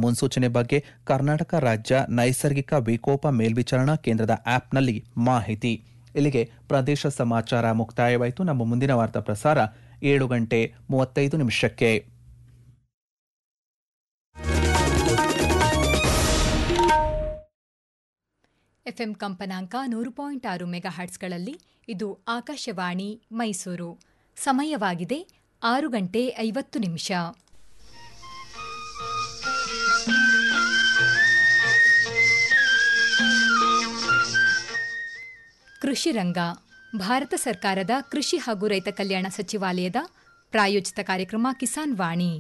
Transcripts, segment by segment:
ಮುನ್ಸೂಚನೆ ಬಗ್ಗೆ ಕರ್ನಾಟಕ ರಾಜ್ಯ ನೈಸರ್ಗಿಕ ವಿಕೋಪ ಮೇಲ್ವಿಚಾರಣಾ ಕೇಂದ್ರದ ಆಪ್ನಲ್ಲಿ ಮಾಹಿತಿ ಇಲ್ಲಿಗೆ ಪ್ರದೇಶ ಸಮಾಚಾರ ಮುಕ್ತಾಯವಾಯಿತು ನಮ್ಮ ಮುಂದಿನ ವಾರ್ತಾ ಪ್ರಸಾರ ಏಳು ಗಂಟೆ ಮೂವತ್ತೈದು ನಿಮಿಷಕ್ಕೆ ಎಫ್ಎಂ ಕಂಪನಾಂಕ ನೂರು ಪಾಯಿಂಟ್ ಆರು ಮೆಗಾಹರ್ಟ್ಸ್ಗಳಲ್ಲಿ ಇದು ಆಕಾಶವಾಣಿ ಮೈಸೂರು ಸಮಯವಾಗಿದೆ ಆರು ಗಂಟೆ ಐವತ್ತು ನಿಮಿಷ ಕೃಷಿ ರಂಗ ಭಾರತ ಸರ್ಕಾರದ ಕೃಷಿ ಹಾಗೂ ರೈತ ಕಲ್ಯಾಣ ಸಚಿವಾಲಯದ ಪ್ರಾಯೋಜಿತ ಕಾರ್ಯಕ್ರಮ ಕಿಸಾನ್ ವಾಣಿ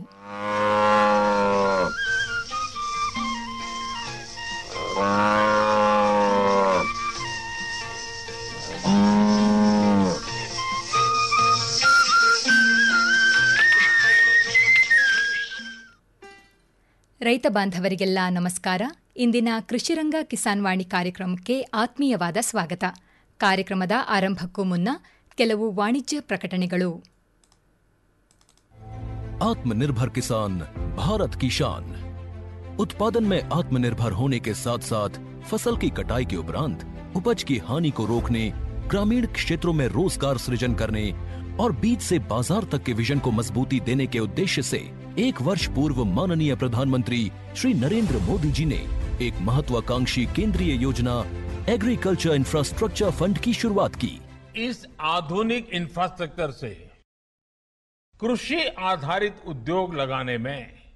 ರೈತ ಬಾಂಧವರಿಗೆಲ್ಲ ನಮಸ್ಕಾರ ಇಂದಿನ ಕೃಷಿರಂಗ ಕಿಸಾನ್ ವಾಣಿ ಕಾರ್ಯಕ್ರಮಕ್ಕೆ ಆತ್ಮೀಯವಾದ ಸ್ವಾಗತ ಕಾರ್ಯಕ್ರಮದ ಆರಂಭಕ್ಕೂ ಮುನ್ನ ಕೆಲವು ವಾಣಿಜ್ಯ ಪ್ರಕಟಣೆಗಳು आत्मनिर्भर किसान भारत की शान उत्पादन में आत्मनिर्भर होने के साथ साथ फसल की कटाई के उपरांत उपज की हानि को रोकने ग्रामीण क्षेत्रों में रोजगार सृजन करने और बीज से बाजार तक के विजन को मजबूती देने के उद्देश्य से एक वर्ष पूर्व माननीय प्रधानमंत्री श्री नरेंद्र मोदी जी ने एक महत्वाकांक्षी केंद्रीय योजना एग्रीकल्चर इंफ्रास्ट्रक्चर फंड की शुरुआत की इस आधुनिक इंफ्रास्ट्रक्चर से कृषि आधारित उद्योग लगाने में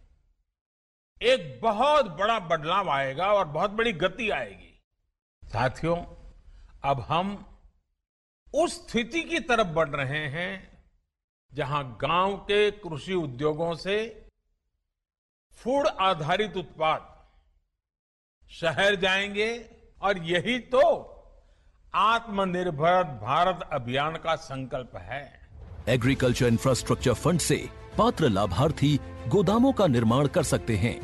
एक बहुत बड़ा बदलाव आएगा और बहुत बड़ी गति आएगी साथियों अब हम उस स्थिति की तरफ बढ़ रहे हैं जहां गांव के कृषि उद्योगों से फूड आधारित उत्पाद शहर जाएंगे और यही तो आत्मनिर्भर भारत अभियान का संकल्प है एग्रीकल्चर इंफ्रास्ट्रक्चर फंड से पात्र लाभार्थी गोदामों का निर्माण कर सकते हैं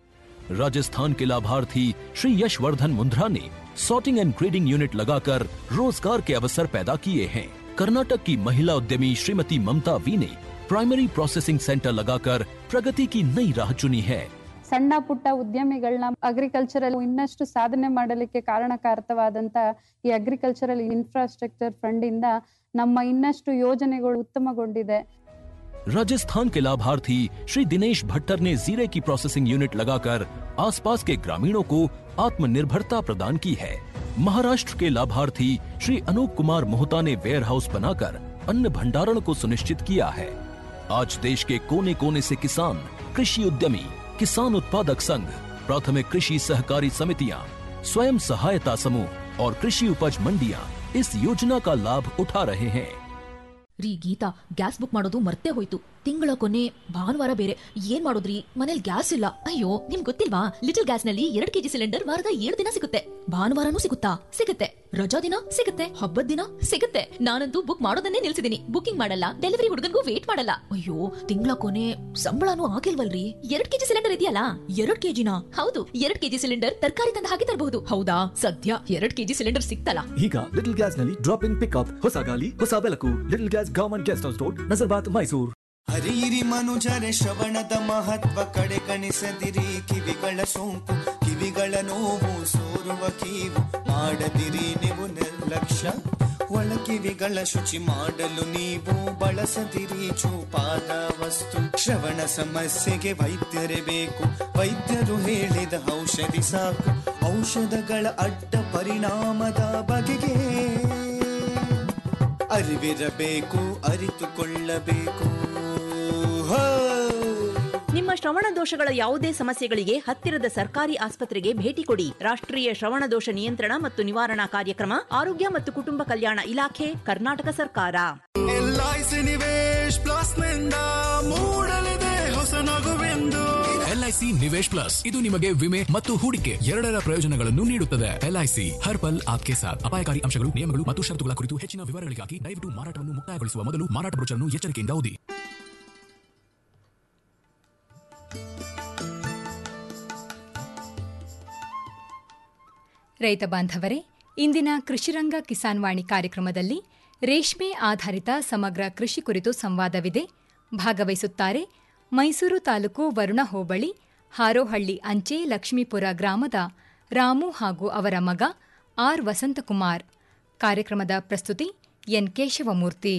राजस्थान के लाभार्थी श्री यशवर्धन मुंद्रा ने सॉर्टिंग एंड ग्रेडिंग यूनिट लगाकर रोजगार के अवसर पैदा किए हैं कर्नाटक की महिला उद्यमी श्रीमती ममता वी ने प्राइमरी प्रोसेसिंग सेंटर लगाकर प्रगति की नई राह चुनी है ಸಣ್ಣ ಪುಟ್ಟ ಉದ್ಯಮಿಗಳನ್ನ ಅಗ್ರಿಕಲ್ಚರಲ್ ಇನ್ನಷ್ಟು ಸಾಧನೆ ಮಾಡಲಿಕ್ಕೆ ಕಾರಣಕಾರಕವಾದಂತ ಈ ಅಗ್ರಿಕಲ್ಚರಲ್ ಇನ್ಫ್ರಾಸ್ಟ್ರಕ್ಚರ್ ಫಂಡ್ ಇಂದ ನಮ್ಮ ಇನ್ನಷ್ಟು ಯೋಜನೆಗಳು ಉತ್ತಮಗೊಂಡಿದೆ राजस्थान के लाभार्थी श्री दिनेश भट्टर ने जीरे की प्रोसेसिंग यूनिट लगाकर आसपास के ग्रामीणों को आत्मनिर्भरता प्रदान की है महाराष्ट्र के लाभार्थी श्री अनूप कुमार मोहता ने वेयर हाउस बनाकर अन्न भंडारण को सुनिश्चित किया है आज देश के कोने कोने से किसान कृषि उद्यमी किसान उत्पादक संघ प्राथमिक कृषि सहकारी समितियां स्वयं सहायता समूह और कृषि उपज मंडियां इस योजना का लाभ उठा रहे हैं ರೀ ಗೀತಾ ಗ್ಯಾಸ್ ಬುಕ್ ಮಾಡೋದು ಮರ್ತೇ ಹೋಯ್ತು ತಿಂಗಳ ಕೊನೆ ಭಾನುವಾರ ಬೇರೆ ಏನ್ ಮಾಡೋದ್ರಿ ಮನೇಲಿ ಗ್ಯಾಸ್ ಇಲ್ಲ ಅಯ್ಯೋ ನಿಮ್ ಗೊತ್ತಿಲ್ವಾ ಲಿಟಲ್ ಗ್ಯಾಸ್ ನಲ್ಲಿ ಎರಡ್ ಕೆಜಿ ಸಿಲಿಂಡರ್ ವಾರದ ಏಳು ದಿನ ಸಿಗುತ್ತೆ ಭಾನುವಾರನೂ ಸಿಗುತ್ತಾ ಸಿಗುತ್ತೆ ರಜಾ ದಿನ ಸಿಗುತ್ತೆ ಹಬ್ಬದ ದಿನ ಸಿಗುತ್ತೆ ನಾನಂತೂ ಬುಕ್ ಮಾಡೋದನ್ನೇ ನಿಲ್ಸಿದೀನಿ ಬುಕಿಂಗ್ ಮಾಡಲ್ಲ ಡೆಲಿವರಿ ಹುಡುಗನ್ಗೂ ವೇಟ್ ಮಾಡಲ್ಲ ಅಯ್ಯೋ ತಿಂಗಳ ಕೊನೆ ಸಂಬಳನೂ ಆಗಿಲ್ವಲ್ರಿ ಎರಡ್ ಕೆಜಿ ಸಿಲಿಂಡರ್ ಇದೆಯಲ್ಲ ಎರಡ್ ಕೆಜಿನ ಹೌದು ಎರಡ್ ಕೆಜಿ ಸಿಲಿಂಡರ್ ತರಕಾರಿ ತಂದ ಹಾಗೆ ತರಬಹುದು ಹೌದಾ ಸದ್ಯ ಎರಡ್ ಕೆಜಿ ಸಿಲಿಂಡರ್ ಸಿಕ್ತಲ್ಲ ಈಗ ಲಿಟಲ್ ಗ್ಯಾಸ್ ನಲ್ಲಿ ಡ್ರಾಪ್ ಇನ್ ಪಿಕ್ಅಪ್ ಹೊಸ ಗಾಲಿ ಹೊಸ ಬೆಳಕು little gas government guest house road Nazarbad Mysuru ಹರಿಯಿರಿ ಮನುಜರೆ ಶ್ರವಣದ ಮಹತ್ವ ಕಡೆ ಕಣಿಸದಿರಿ ಕಿವಿಗಳ ಸೋಂಕು ಕಿವಿಗಳ ನೋವು ಸೋರುವ ಕೀವು ಮಾಡದಿರಿ ನೀವು ನಿರ್ಲಕ್ಷ್ಯ ಒಳ ಕಿವಿಗಳ ಶುಚಿ ಮಾಡಲು ನೀವು ಬಳಸದಿರಿ ಚೂಪಾದ ವಸ್ತು ಶ್ರವಣ ಸಮಸ್ಯೆಗೆ ವೈದ್ಯರೇ ಬೇಕು ವೈದ್ಯರು ಹೇಳಿದ ಔಷಧಿ ಸಾಕು ಔಷಧಗಳ ಅಡ್ಡ ಪರಿಣಾಮದ ಬಗೆಗೆ ಅರಿವಿರಬೇಕು ಅರಿತುಕೊಳ್ಳಬೇಕು ಹೋ ನಿಮ್ಮ ಶ್ರವಣ ದೋಷಗಳ ಯಾವುದೇ ಸಮಸ್ಯೆಗಳಿಗೆ ಹತ್ತಿರದ ಸರ್ಕಾರಿ ಆಸ್ಪತ್ರೆಗೆ ಭೇಟಿ ಕೊಡಿ ರಾಷ್ಟ್ರೀಯ ಶ್ರವಣ ದೋಷ ನಿಯಂತ್ರಣ ಮತ್ತು ನಿವಾರಣಾ ಕಾರ್ಯಕ್ರಮ ಆರೋಗ್ಯ ಮತ್ತು ಕುಟುಂಬ ಕಲ್ಯಾಣ ಇಲಾಖೆ ಕರ್ನಾಟಕ ಸರ್ಕಾರ ಎಲ್ಐಸಿ ನಿವೇಶ್ ಪ್ಲಸ್ ನಿಂದ ಮೂಡಲಿದೆ ಹೊಸ ನಗುವೆಂದು ಎಲ್ಐಸಿ ನಿವೇಶ್ ಪ್ಲಸ್ ಇದು ನಿಮಗೆ ವಿಮೆ ಮತ್ತು ಹೂಡಿಕೆ ಎರಡರ ಪ್ರಯೋಜನಗಳನ್ನು ನೀಡುತ್ತದೆ ಎಲ್ಐಸಿ ಹರ್ ಪಲ್ ಆಪ್ಕೆ ಸಾಥ್ ಅಪಾಯಕಾರಿ ಅಂಶಗಳು ನಿಯಮಗಳು ಮತ್ತು ಷರತ್ತುಗಳ ಕುರಿತು ಹೆಚ್ಚಿನ ವಿವರಗಳಿಗಾಗಿ ದಯವಿಟ್ಟು ಮಾರಾಟವನ್ನು ಮುಕ್ತಾಯಗೊಳಿಸುವ ಮೊದಲು ಮಾರಾಟ ಬ್ರೋಚರ್ನ್ನು ಎಚ್ಚರಿಕೆಯಿಂದ ಓದಿ ರೈತ ಬಾಂಧವರೇ ಇಂದಿನ ಕೃಷಿರಂಗ ಕಿಸಾನ್ ವಾಣಿ ಕಾರ್ಯಕ್ರಮದಲ್ಲಿ ರೇಷ್ಮೆ ಆಧಾರಿತ ಸಮಗ್ರ ಕೃಷಿ ಕುರಿತು ಸಂವಾದವಿದೆ ಭಾಗವಹಿಸುತ್ತಾರೆ ಮೈಸೂರು ತಾಲೂಕು ವರುಣ ಹೋಬಳಿ ಹಾರೋಹಳ್ಳಿ ಅಂಚೆ ಲಕ್ಷ್ಮೀಪುರ ಗ್ರಾಮದ ರಾಮು ಹಾಗೂ ಅವರ ಮಗ ಆರ್ ವಸಂತಕುಮಾರ್ ಕಾರ್ಯಕ್ರಮದ ಪ್ರಸ್ತುತಿ ಎನ್ ಕೇಶವಮೂರ್ತಿ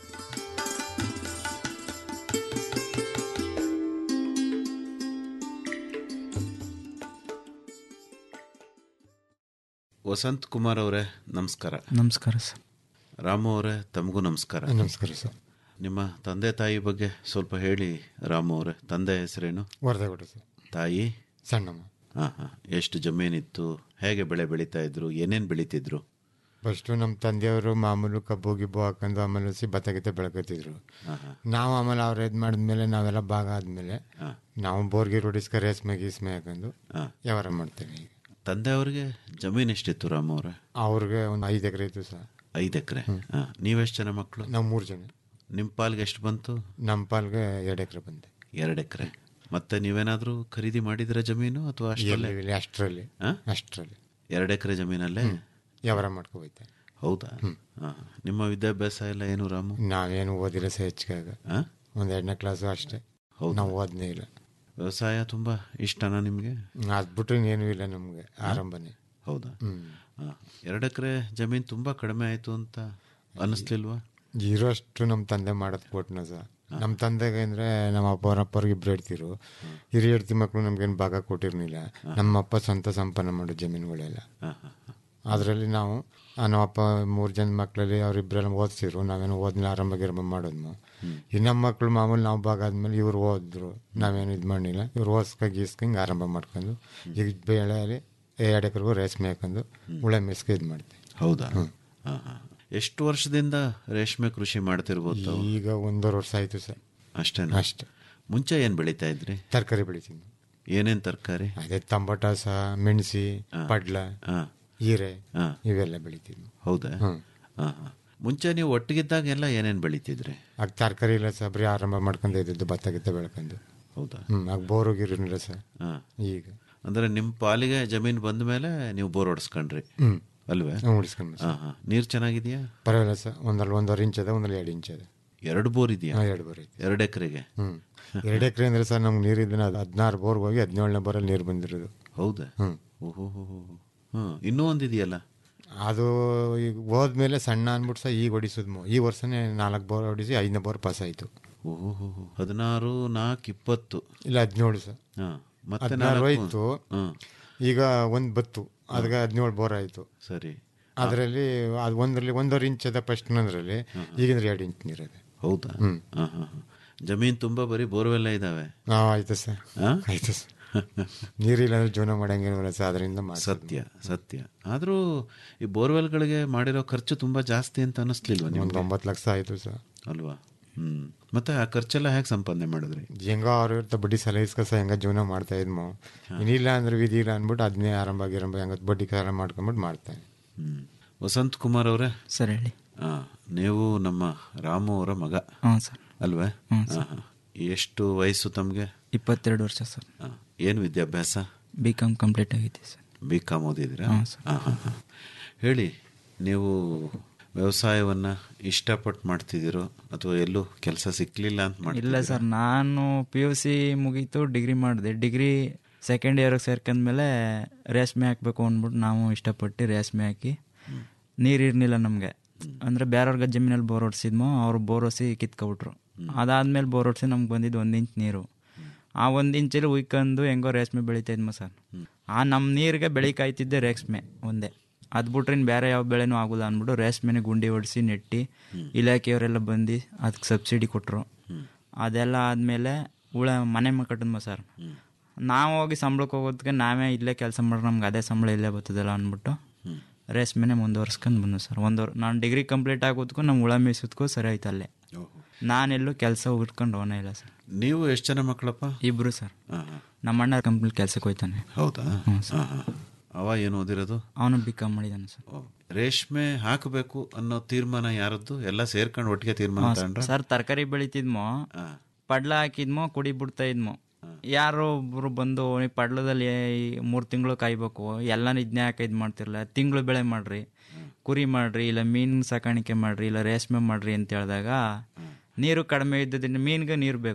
ವಸಂತ್ ಕುಮಾರ್ ಅವರೇ ನಮಸ್ಕಾರ ನಮಸ್ಕಾರ ಸರ್ ರಾಮು ಅವರೇ ತಮಗೂ ನಮಸ್ಕಾರ ನಮಸ್ಕಾರ ಸರ್ ನಿಮ್ಮ ತಂದೆ ತಾಯಿ ಬಗ್ಗೆ ಸ್ವಲ್ಪ ಹೇಳಿ ರಾಮು ಅವರೇ ತಂದೆ ಹೆಸರೇನು ವರದಗೌಡ ಸರ್ ತಾಯಿ ಸಣ್ಣಮ್ಮ ಹಾಂ ಹಾಂ ಎಷ್ಟು ಜಮೀನಿತ್ತು ಹೇಗೆ ಬೆಳೆ ಬೆಳೀತಾ ಇದ್ರು ಏನೇನು ಬೆಳೀತಿದ್ರು ಫಸ್ಟು ನಮ್ಮ ತಂದೆಯವರು ಮಾಮೂಲು ಕಬ್ಬು ಗಿಬ್ಬು ಹಾಕೊಂಡು ಆಮೇಲೆ ಸಿ ಭತ್ತ ಗಿತ್ತ ಬೆಳ್ಕೊತಿದ್ರು ಹಾಂ ಹಾಂ ನಾವು ಆಮೇಲೆ ಅವ್ರು ಇದು ಮಾಡಿದ್ಮೇಲೆ ನಾವೆಲ್ಲ ಭಾಗ ಆದಮೇಲೆ ನಾವು ಬೋರ್ಗಿ ರೋಡಿಸ್ಕ ರೇಸ್ಮೆ ಗೀಸ್ಮೆ ಹಾಕೊಂಡು ಹಾಂ ವ್ಯವಹಾರ ಮಾಡ್ತೇವೆ ಈಗ ತಂದೆ ಅವ್ರಿಗೆ ಜಮೀನು ಎಷ್ಟಿತ್ತು ರಾಮು ಅವರೇ ಅವ್ರಿಗೆ ಒಂದು ಐದು ಎಕರೆ ಇತ್ತು ಸರ್ ಐದು ಎಕರೆ ಹಾಂ ನೀವೆಷ್ಟು ಜನ ಮಕ್ಕಳು ನಾವು ಮೂರು ಜನ ನಿಮ್ಮ ಪಾಲ್ಗೆ ಎಷ್ಟು ಬಂತು ನಮ್ಮ ಪಾಲ್ಗೆ ಎರಡು ಎಕರೆ ಬಂದೆ ಎರಡು ಎಕರೆ ಮತ್ತೆ ನೀವೇನಾದರೂ ಖರೀದಿ ಮಾಡಿದ್ರ ಜಮೀನು ಅಥವಾ ಅಷ್ಟರಲ್ಲೇ ಎಲ್ಲಿ ಅಷ್ಟರಲ್ಲಿ ಹಾಂ ಅಷ್ಟರಲ್ಲಿ ಎರಡು ಎಕರೆ ಜಮೀನಲ್ಲೇ ವ್ಯವಹಾರ ಮಾಡ್ಕೋಬೋಯ್ತೆ ಹೌದಾ ಹಾಂ ನಿಮ್ಮ ವಿದ್ಯಾಭ್ಯಾಸ ಎಲ್ಲ ಏನು ರಾಮು ನಾವೇನು ಓದಿಲ್ಲ ಸರ್ ಹೆಚ್ಚಿಗೆ ಹಾಂ ಒಂದು ಎರಡನೇ ಕ್ಲಾಸು ಅಷ್ಟೇ ಹೌದಾ? ನಾವು ಓದನೇ ಇಲ್ಲ ವ್ಯವಸಾಯ ತುಂಬ ಇಷ್ಟನಾ ನಿಮಗೆ ಅದು ಬಿಟ್ರೆ ಏನೂ ಇಲ್ಲ ನಮಗೆ ಆರಂಭನೇ ಹೌದಾ ಹ್ಮ್. ಹಾಂ ಎರಡು ಎಕರೆ ಜಮೀನು ತುಂಬ ಕಡಿಮೆ ಆಯಿತು ಅಂತ ಅನ್ನಿಸ್ಲಿಲ್ವಾ ಇರೋಷ್ಟು ನಮ್ಮ ತಂದೆ ಮಾಡೋದು ಕೊಟ್ಟನ ಸರ್ ನಮ್ಮ ತಂದೆಗೆ ಅಂದರೆ ನಮ್ಮ ಅಪ್ಪ ಅವ್ರ ಅಪ್ಪವ್ರಿಗೆ ಇಬ್ಬರು ಹೇಳ್ತಿರು ಹಿರಿಯ ಹೆಡ್ತಿ ಮಕ್ಕಳು ನಮ್ಗೇನು ಭಾಗ ಕೊಟ್ಟಿರ್ಲಿಲ್ಲ ನಮ್ಮ ಅಪ್ಪ ಸ್ವಂತ ಸಂಪನ್ನ ಮಾಡೋ ಜಮೀನುಗಳೆಲ್ಲ ಹಾಂ ಹಾಂ ಹಾಂ ಅದರಲ್ಲಿ ನಾವು ಆ, ನಮ್ಮ ಅಪ್ಪ ಮೂರು ಜನ ಮಕ್ಕಳಲ್ಲಿ ಅವರಿಬ್ಬರೆಲ್ಲ ಓದಿಸಿರು ನಾವೇನು ಓದಿಲ್ಲ ಆರಂಭ ಗಿರಂಭ ಮಾಡೋದ್ನು ಈ ನಮ್ಮ ಮಕ್ಕಳು ಮಾಮೂಲಿ ನಾವು ಭಾಗ ಆದ್ಮೇಲೆ ಇವ್ರು ಓದಿದ್ರು ನಾವೇನು ಇದು ಮಾಡಿಲ್ಲ ಇವ್ರು ಓದ್ಸ್ಕ ಗೀಸ್ಕ ಹಿಂಗೆ ಆರಂಭ ಮಾಡ್ಕೊಂಡು ಈಗ ಬೆಳೆಯಲ್ಲಿ ಎರಡು ಎಕರೆಗೂ ರೇಷ್ಮೆ ಹಾಕೊಂಡು ಉಳೆ ಮೇಸ್ಕೆ ಇದು ಮಾಡ್ತೀವಿ ಹೌದಾ ಹಾಂ ಹಾಂ ಎಷ್ಟು ವರ್ಷದಿಂದ ರೇಷ್ಮೆ ಕೃಷಿ ಮಾಡ್ತಿರ್ಬೋದು ತಾವು? ಈಗ ಒಂದೂವರೆ ವರ್ಷ ಆಯಿತು ಸರ್ ಅಷ್ಟೇನಾ ಅಷ್ಟೇ ಮುಂಚೆ ಏನು ಬೆಳೀತಾ ಇದ್ರಿ ತರಕಾರಿ ಬೆಳಿತೀನಿ ಏನೇನು ತರಕಾರಿ ಅದೇ ತಂಬಟಾಸ ಮೆಣಸಿ ಪಡ್ಲ ಹಾಂ ಹೀರೆ ಹಾಂ ಇವೆಲ್ಲ ಬೆಳಿತೀವಿ ಹೌದಾ ಹಾಂ ಹಾಂ ಮುಂಚೆ ನೀವು ಒಟ್ಟಿಗಿದ್ದಾಗೆಲ್ಲ ಏನೇನು ಬೆಳೀತಿದ್ರಿ ಆಗ ತರಕಾರಿ ಇಲ್ಲ ಸರ್ ಬರೀ ಆರಂಭ ಮಾಡ್ಕೊಂಡು ಇದ್ದಿದ್ದು ಭತ್ತ ಗಿತ್ತ ಬೆಳ್ಕೊಂಡು ಹೌದಾ ಹ್ಞೂ ಆಗ ಬೋರು ಗಿರಿನಿಲ್ಲ ಸರ್ ಹಾಂ ಈಗ ಅಂದರೆ ನಿಮ್ಮ ಪಾಲಿಗೆ ಜಮೀನು ಬಂದ ಮೇಲೆ ನೀವು ಬೋರ್ ಹೊಡ್ಸ್ಕೊಂಡ್ರಿ ಹ್ಞೂ ಅಲ್ವೇ ಹ್ಞೂ ಉಳಿಸ್ಕೊಂಡು ಹಾಂ ಹಾಂ ನೀರು ಚೆನ್ನಾಗಿದೆಯಾ ಪರವಾಗಿಲ್ಲ ಸರ್ ಒಂದಲ್ಲಿ ಒಂದೂವರೆ ಇಂಚ್ ಅದ ಒಂದಲ್ಲಿ ಎರಡು ಇಂಚ್ ಅದ ಎರಡು ಬೋರ್ ಇದೆಯಾ ಹಾಂ ಎರಡು ಬೋರ್ ಐತೆ ಎರಡು ಎಕರೆಗೆ ಹ್ಞೂ ಎರಡು ಎಕರೆ ಅಂದರೆ ಸರ್ ನಮ್ಗೆ ನೀರು ಇದನ್ನ ಹದಿನಾರು ಬೋರ್ಗೆ ಹೋಗಿ ಹದಿನೇಳನೇ ಬೋರಲ್ಲಿ ನೀರು ಬಂದಿರೋದು ಹೌದಾ ಹ್ಞೂ ಓಹೋ ಹ್ಞೂ ಇನ್ನೂ ಒಂದಿದೆಯಲ್ಲ ಅದು ಈಗ ಹೋದ್ಮೇಲೆ ಸಣ್ಣ ಅಂದ್ಬಿಟ್ಟು ಸಹ ಈಗ ಹೊಡಿಸಿದ್ಮು ಈ ವರ್ಷನೇ ನಾಲ್ಕು ಬೋರ್ ಹೊಡಿಸಿ ಐದನೇ ಬೋರ್ ಪಾಸ್ ಆಯಿತು ಓಹೋ ಹದಿನಾರು ನಾಲ್ಕು ಇಪ್ಪತ್ತು ಇಲ್ಲ ಹದಿನೇಳು ಸರ್ ಹಾಂ ಮತ್ತೆ ಹದಿನಾರು ನಾಲ್ಕು ಹೋಯ್ತು ಹಾಂ ಈಗ ಒಂದು ಬತ್ತು ಅದಕ್ಕೆ ಹದಿನೇಳು ಬೋರ್ ಆಯಿತು ಸರಿ ಅದರಲ್ಲಿ ಅದು ಒಂದರಲ್ಲಿ ಒಂದೂವರೆ ಇಂಚ್ ಅದ ಫಸ್ಟ್ ಅದರಲ್ಲಿ ಈಗಿಂದ್ರೆ ಎರಡು ಇಂಚ್ ನೀರಿದೆ ಹೌದಾ ಹ್ಮ್. ಹಾಂ ಹಾಂ ಹಾಂ ಜಮೀನು ತುಂಬ ಬರೀ ಬೋರ್ವೆಲ್ಲ ಇದ್ದಾವೆ ಹಾಂ ಆಯ್ತು ಸರ್ ಹಾಂ ಆಯ್ತು ಸರ್ ನೀರಿಲ್ಲ ಅಂದ್ರೆ ಜೀವನ ಮಾಡಂಗಿಲ್ಲ ಸರ್ ಅದರಿಂದ ಮಾಡಿ ಸತ್ಯ ಸತ್ಯ ಆದರೂ ಈ ಬೋರ್ವೆಲ್ಗಳಿಗೆ ಮಾಡಿರೋ ಖರ್ಚು ತುಂಬ ಜಾಸ್ತಿ ಅಂತ ಅನ್ನಿಸ್ಲಿಲ್ವಾ ಒಂದು ನಿಮ್ಗೆ ಒಂಬತ್ತು ಲಕ್ಷ ಆಯಿತು ಸರ್ ಅಲ್ವಾ ಹ್ಞೂ ಮತ್ತೆ ಆ ಖರ್ಚೆಲ್ಲ ಹೇಗೆ ಸಂಪಾದನೆ ಮಾಡಿದ್ರಿ ಹೆಂಗೋ ಅವ್ರು ಇರ್ತ ಬಡ್ಡಿ ಸಲ ಇಸ್ಕಸ ಹೆಂಗ ಜೀವನ ಮಾಡ್ತಾ ಇದ್ಮೋ ಇನ್ನಿಲ್ಲ ಅಂದ್ರೆ ವಿಧಿ ಇಲ್ಲ ಅಂದ್ಬಿಟ್ಟು ಅದನ್ನೇ ಆರಂಭ ಗಿರಂಭ ಹೆಂಗ ಬಡ್ಡಿ ಕಾಲ ಮಾಡ್ಕೊಂಬಿಟ್ಟು ಮಾಡ್ತಾನೆ ಹ್ಞೂ ವಸಂತ್ ಕುಮಾರ್ ಅವರೇ ಸರ್ ಹೇಳಿ ಹಾಂ ನೀವು ನಮ್ಮ ರಾಮು ಅವರ ಮಗ ಹಾಂ ಸರ್ ಅಲ್ವೇ ಹ್ಞೂ ಹಾಂ ಹಾಂ ಎಷ್ಟು ವಯಸ್ಸು ತಮಗೆ ಇಪ್ಪತ್ತೆರಡು ವರ್ಷ ಸರ್ ಹಾಂ ಏನು ವಿದ್ಯಾಭ್ಯಾಸ ಬಿ ಕಾಮ್ ಕಂಪ್ಲೀಟ್ ಆಗೈತೆ ಸರ್ ಬಿ ಕಾಮ್ ಓದಿದ್ದೀರಾ ಹಾಂ, ಹಾಂ ಹಾಂ ಹಾಂ ಹೇಳಿ ನೀವು ವ್ಯವಸಾಯವನ್ನು ಇಷ್ಟಪಟ್ಟು ಮಾಡ್ತಿದ್ದೀರೋ ಅಥವಾ ಎಲ್ಲೂ ಕೆಲಸ ಸಿಕ್ಕಲಿಲ್ಲ ಅಂತ ಇಲ್ಲ ಮಾಡ್ತಿದ್ದೀರಾ ಸರ್ ನಾನು ಪಿ ಯು ಸಿ ಮುಗೀತು ಡಿಗ್ರಿ ಮಾಡಿದೆ ಡಿಗ್ರಿ ಸೆಕೆಂಡ್ ಇಯರ್ಗೆ ಸೇರ್ಕೊಂಡ್ಮೇಲೆ ರೇಷ್ಮೆ ಹಾಕಬೇಕು ಅಂದ್ಬಿಟ್ಟು ನಾವು ಇಷ್ಟಪಟ್ಟು ರೇಷ್ಮೆ ಹಾಕಿ ನೀರು ಇರಲಿಲ್ಲ ನಮಗೆ ಅಂದರೆ ಬೇರೆಯವ್ರಿಗೆ ಜಮೀನಲ್ಲಿ ಬೋರ್ ಹೊಡ್ಸಿದ್ಮೋ ಅವ್ರು ಬೋರ್ ಹೊಸಿ ಕಿತ್ಕೊಬಿಟ್ರು ಅದಾದ್ಮೇಲೆ ಬೋರ್ ಹೊಡ್ಸಿ ನಮ್ಗೆ ಬಂದಿದ್ದು ಒಂದು ಇಂಚ್ ನೀರು ಆ ಒಂದು ಇಂಚಲ್ಲಿ ಉಯ್ಕೊಂಡು ಹೆಂಗೋ ರೇಷ್ಮೆ ಬೆಳೀತಾ ಇದ್ಮ ಸರ್ ಆ ನಮ್ಮ ನೀರಿಗೆ ಬೆಳಿಕಾಯ್ತಿದ್ದೆ ರೇಷ್ಮೆ ಒಂದೇ ಅದು ಬಿಟ್ರೆ ಇನ್ನು ಬೇರೆ ಯಾವ ಬೆಳೆನೂ ಆಗೋಲ್ಲ ಅಂದ್ಬಿಟ್ಟು ರೇಷ್ಮೆನೆ ಗುಂಡಿ ಹೊಡಿಸಿ ನೆಟ್ಟಿ ಇಲಾಖೆಯವರೆಲ್ಲ ಬಂದು ಅದಕ್ಕೆ ಸಬ್ಸಿಡಿ ಕೊಟ್ಟರು ಅದೆಲ್ಲ ಆದಮೇಲೆ ಉಳ ಮನೆ ಕಟ್ಟಿದ್ಮ ಸರ್ ನಾವು ಹೋಗಿ ಸಂಬಳಕ್ಕೆ ಹೋಗೋದಕ್ಕೆ ನಾವೇ ಇಲ್ಲೇ ಕೆಲಸ ಮಾಡ್ರೆ ನಮ್ಗೆ ಅದೇ ಸಂಬಳ ಇಲ್ಲೇ ಬರ್ತದಲ್ಲ ಅಂದ್ಬಿಟ್ಟು ರೇಷ್ಮೆನೆ ಮುಂದುವರ್ಸ್ಕೊಂಡು ಬಂದು ಸರ್ ಒಂದು ನಾನು ಡಿಗ್ರಿ ಕಂಪ್ಲೀಟ್ ಆಗೋದಕ್ಕೂ ನಮ್ಮ ಉಳ ಮೀಸೋದಕ್ಕೂ ಸರಿ ಆಯ್ತು ಅಲ್ಲೇ ನಾನೆಲ್ಲೂ ಕೆಲಸ ಹುಡ್ಕೊಂಡು ಹೋಗೋಣ ಇಲ್ಲ ಸರ್ ನೀವು ಎಷ್ಟು ಜನ ಮಕ್ಕಳಪ್ಪ ಇಬ್ರು ಸರ್ ಹಾಂ ಹಾಂ ನಮ್ಮ ಅಣ್ಣ ಕಂಪ್ನಿ ಕೆಲಸಕ್ಕೆ ಹೋಯ್ತಾನೆ ಹೌದಾ ಹ್ಞೂ ಹಾಂ ಸರ್ ಹಾಂ ಅವ ಏನು ಓದಿರೋದು ಅವನು ಬಿ ಕಾಮ್ ಮಾಡಿದ್ದಾನೆ ಸರ್ ಓ. ರೇಷ್ಮೆ ಹಾಕಬೇಕು ಅನ್ನೋ ತೀರ್ಮಾನ ಯಾರದ್ದು ಎಲ್ಲ ಸೇರ್ಕೊಂಡು ಒಟ್ಟಿಗೆ ತೀರ್ಮಾನ ಹಾಂ, ತಗೊಂಡ್ರ ಸರ್ ತರಕಾರಿ ಬೆಳಿತಿದ್ಮೋ ಪಡ್ಲ ಹಾಕಿದ್ಮೋ ಕುಡಿ ಬಿಡ್ತಾ ಇದ್ಮೋ ಯಾರೋ ಒಬ್ರು ಬಂದು ಈ ಪಡ್ಲದಲ್ಲಿ ಮೂರು ತಿಂಗಳು ಕಾಯ್ಬೇಕು ಎಲ್ಲ ಇದನ್ನೇ ಹಾಕಿ ಇದು ಮಾಡ್ತಿರಲ್ಲ ತಿಂಗಳು ಬೆಳೆ ಮಾಡ್ರಿ ಕುರಿ ಮಾಡ್ರಿ ಇಲ್ಲ ಮೀನು ಸಾಕಾಣಿಕೆ ಮಾಡ್ರಿ ಇಲ್ಲ ರೇಷ್ಮೆ ಮಾಡ್ರಿ ಅಂತ ಹೇಳಿದಾಗ ನೀರು ಕಡಿಮೆ ಇದ್ದದಿಂದ ಮೀನ್ಗೆ ನೀರು ಬೇಕು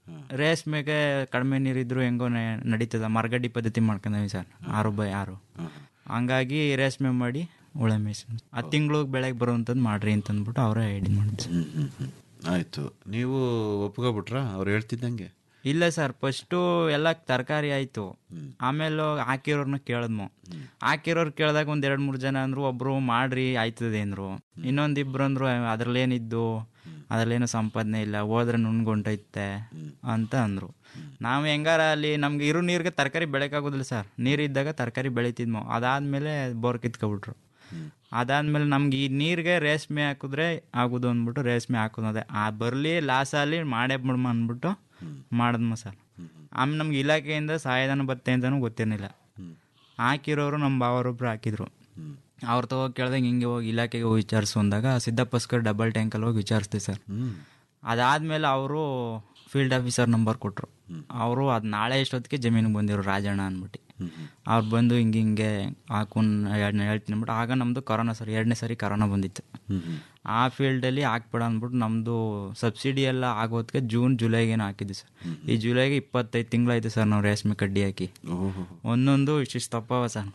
ರೇಷ್ಮೆಗೆ ಕಡಿಮೆ ನೀರಿದ್ರು ಹೆಂಗೋ ನೆ- ನಡೀತದ ಮರಗಡ್ಡಿ ಪದ್ಧತಿ ಮಾಡ್ಕೊಂಡೀವಿ ಸರ್ ಆರು ಬೈ ಆರು ಹಂಗಾಗಿ ರೇಷ್ಮೆ ಮಾಡಿ ಉಳೆ ಮೇಯ್ಸಿ ಆ ತಿಂಗಳಿಗೆ ಬೆಳೆಗೆ ಬರುವಂಥದ್ದು ಮಾಡ್ರಿ ಅಂತಂದ್ಬಿಟ್ಟು ಅವರೇ ಐಡಿ ಮಾಡಿದ್ರು ಹ್ಮ್ ಹ್ಮ್ ಹ್ಮ್ ಆಯ್ತು ನೀವು ಒಪ್ಕೊಬಿಟ್ರಾ ಅವ್ರು ಹೇಳ್ತಿದ್ದಂಗೆ ಇಲ್ಲ ಸರ್ ಫಸ್ಟು ಎಲ್ಲ ತರಕಾರಿ ಆಯಿತು ಆಮೇಲೆ ಹಾಕಿರೋರ್ನ ಕೇಳಿದ್ಮು ಹಾಕಿರೋರು ಕೇಳಿದಾಗ ಒಂದು ಎರಡು ಮೂರು ಜನ ಅಂದ್ರು ಒಬ್ರು ಮಾಡ್ರಿ ಆಯ್ತದೆ ಅಂದ್ರು ಇನ್ನೊಂದಿಬ್ರು ಅಂದ್ರು ಅದ್ರಲ್ಲೇನಿದ್ದು ಅದ್ರಲ್ಲೇನು ಸಂಪಾದನೆ ಇಲ್ಲ ಹೋದ್ರೆ ನುಣ್ಗೊಂಟೈತೆ ಅಂತ ಅಂದ್ರು ನಾವು ಹೆಂಗಾರ ಅಲ್ಲಿ ನಮ್ಗೆ ಇರೋ ನೀರಿಗೆ ತರಕಾರಿ ಬೆಳೆಯೋಕ್ಕಾಗೋದಿಲ್ಲ ಸರ್ ನೀರಿದ್ದಾಗ ತರಕಾರಿ ಬೆಳಿತಿದ್ಮು ಅದಾದ್ಮೇಲೆ ಬೋರ್ ಕಿತ್ಕೊಬಿಟ್ರು ಅದಾದ್ಮೇಲೆ ನಮ್ಗೆ ಈ ನೀರಿಗೆ ರೇಷ್ಮೆ ಹಾಕಿದ್ರೆ ಆಗೋದು ಅಂದ್ಬಿಟ್ಟು ರೇಷ್ಮೆ ಹಾಕೋದೇ ಆ ಬರಲಿ ಲಾಸಲ್ಲಿ ಮಾಡೇ ಬಿಡ್ಮ ಅಂದ್ಬಿಟ್ಟು ಮಾಡಿದ್ಮ ಸರ್ ಆಮೇಲೆ ನಮ್ಗೆ ಇಲಾಖೆಯಿಂದ ಸಹಾಯಧನ ಬತ್ತೆ ಅಂತಲೂ ಗೊತ್ತಿರಲಿಲ್ಲ ಹಾಕಿರೋರು ನಮ್ಮ ಭಾವರೊಬ್ರು ಹಾಕಿದ್ರು ಅವ್ರ ತಗೋ ಕೇಳ್ದಂಗೆ ಹಿಂಗೆ ಹೋಗಿ ಇಲಾಖೆಗೆ ಹೋಗಿ ವಿಚಾರಿಸು ಅಂದಾಗ ಸಿದ್ದಪ್ಪಸ್ಕರ್ ಡಬಲ್ ಟ್ಯಾಂಕಲ್ಲಿ ಹೋಗಿ ವಿಚಾರಿಸ್ತೀವಿ ಸರ್ ಅದಾದ್ಮೇಲೆ ಅವರು ಫೀಲ್ಡ್ ಆಫೀಸರ್ ನಂಬರ್ ಕೊಟ್ಟರು ಅವರು ಅದು ನಾಳೆ ಎಷ್ಟೊತ್ತಿಗೆ ಜಮೀನಿಗೆ ಬಂದಿರು ರಾಜಣ್ಣ ಅಂದ್ಬಿಟ್ಟು ಅವ್ರು ಬಂದು ಹಿಂಗೆ ಹಿಂಗೆ ಹಾಕೊಂಡು ಹೇಳ್ತೀನಿ ಅಂದ್ಬಿಟ್ಟು ಆಗ ನಮ್ಮದು ಕೊರೋನಾ ಸರ್ ಎರಡನೇ ಸರಿ ಕೊರೋನಾ ಬಂದಿತ್ತು ಆ ಫೀಲ್ಡಲ್ಲಿ ಹಾಕ್ಬೇಡ ಅಂದ್ಬಿಟ್ಟು ನಮ್ಮದು ಸಬ್ಸಿಡಿ ಎಲ್ಲ ಆಗೋದಕ್ಕೆ ಜೂನ್ ಜುಲೈಗೇನು ಹಾಕಿದ್ವಿ ಸರ್ ಈ ಜುಲೈಗೆ ಇಪ್ಪತ್ತೈದು ತಿಂಗಳಾಯ್ತು ಸರ್ ನಾವು ರೇಷ್ಮೆ ಕಡ್ಡಿ ಹಾಕಿ ಒಂದೊಂದು ಇಷ್ಟಿಷ್ಟು ತಪ್ಪವ ಸರ್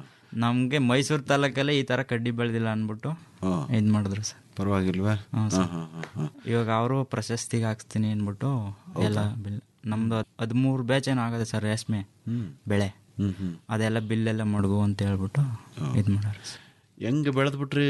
ನಮಗೆ ಮೈಸೂರು ತಾಲೂಕಲ್ಲೇ ಈ ಥರ ಕಡ್ಡಿ ಬೆಳೆದಿಲ್ಲ ಅಂದ್ಬಿಟ್ಟು ಇದು ಮಾಡಿದ್ರು ಸರ್ ಪರವಾಗಿಲ್ವಾ ಹಾಂ ಸರ್ ಹಾ, ಹಾ, ಹಾ. ಇವಾಗ ಅವರು ಪ್ರಶಸ್ತಿಗೆ ಹಾಕ್ಸ್ತೀನಿ ಅಂದ್ಬಿಟ್ಟು ಎಲ್ಲ ಬಿಲ್ ನಮ್ದು ಹದಿಮೂರು ಬ್ಯಾಚ್ ಏನೋ ಆಗದೆ ಸರ್ ರೇಷ್ಮೆ ಬೆಳೆ ಹ್ಮ್ ಹ್ಮ್ ಅದೆಲ್ಲ ಬಿಲ್ ಎಲ್ಲ ಮಡಗು ಅಂತ ಹೇಳ್ಬಿಟ್ಟು ಇದು ಮಾಡ್ಯಾರ ಸರ್ ಹೆಂಗ್ ಬೆಳೆದ್ಬಿಟ್ರಿ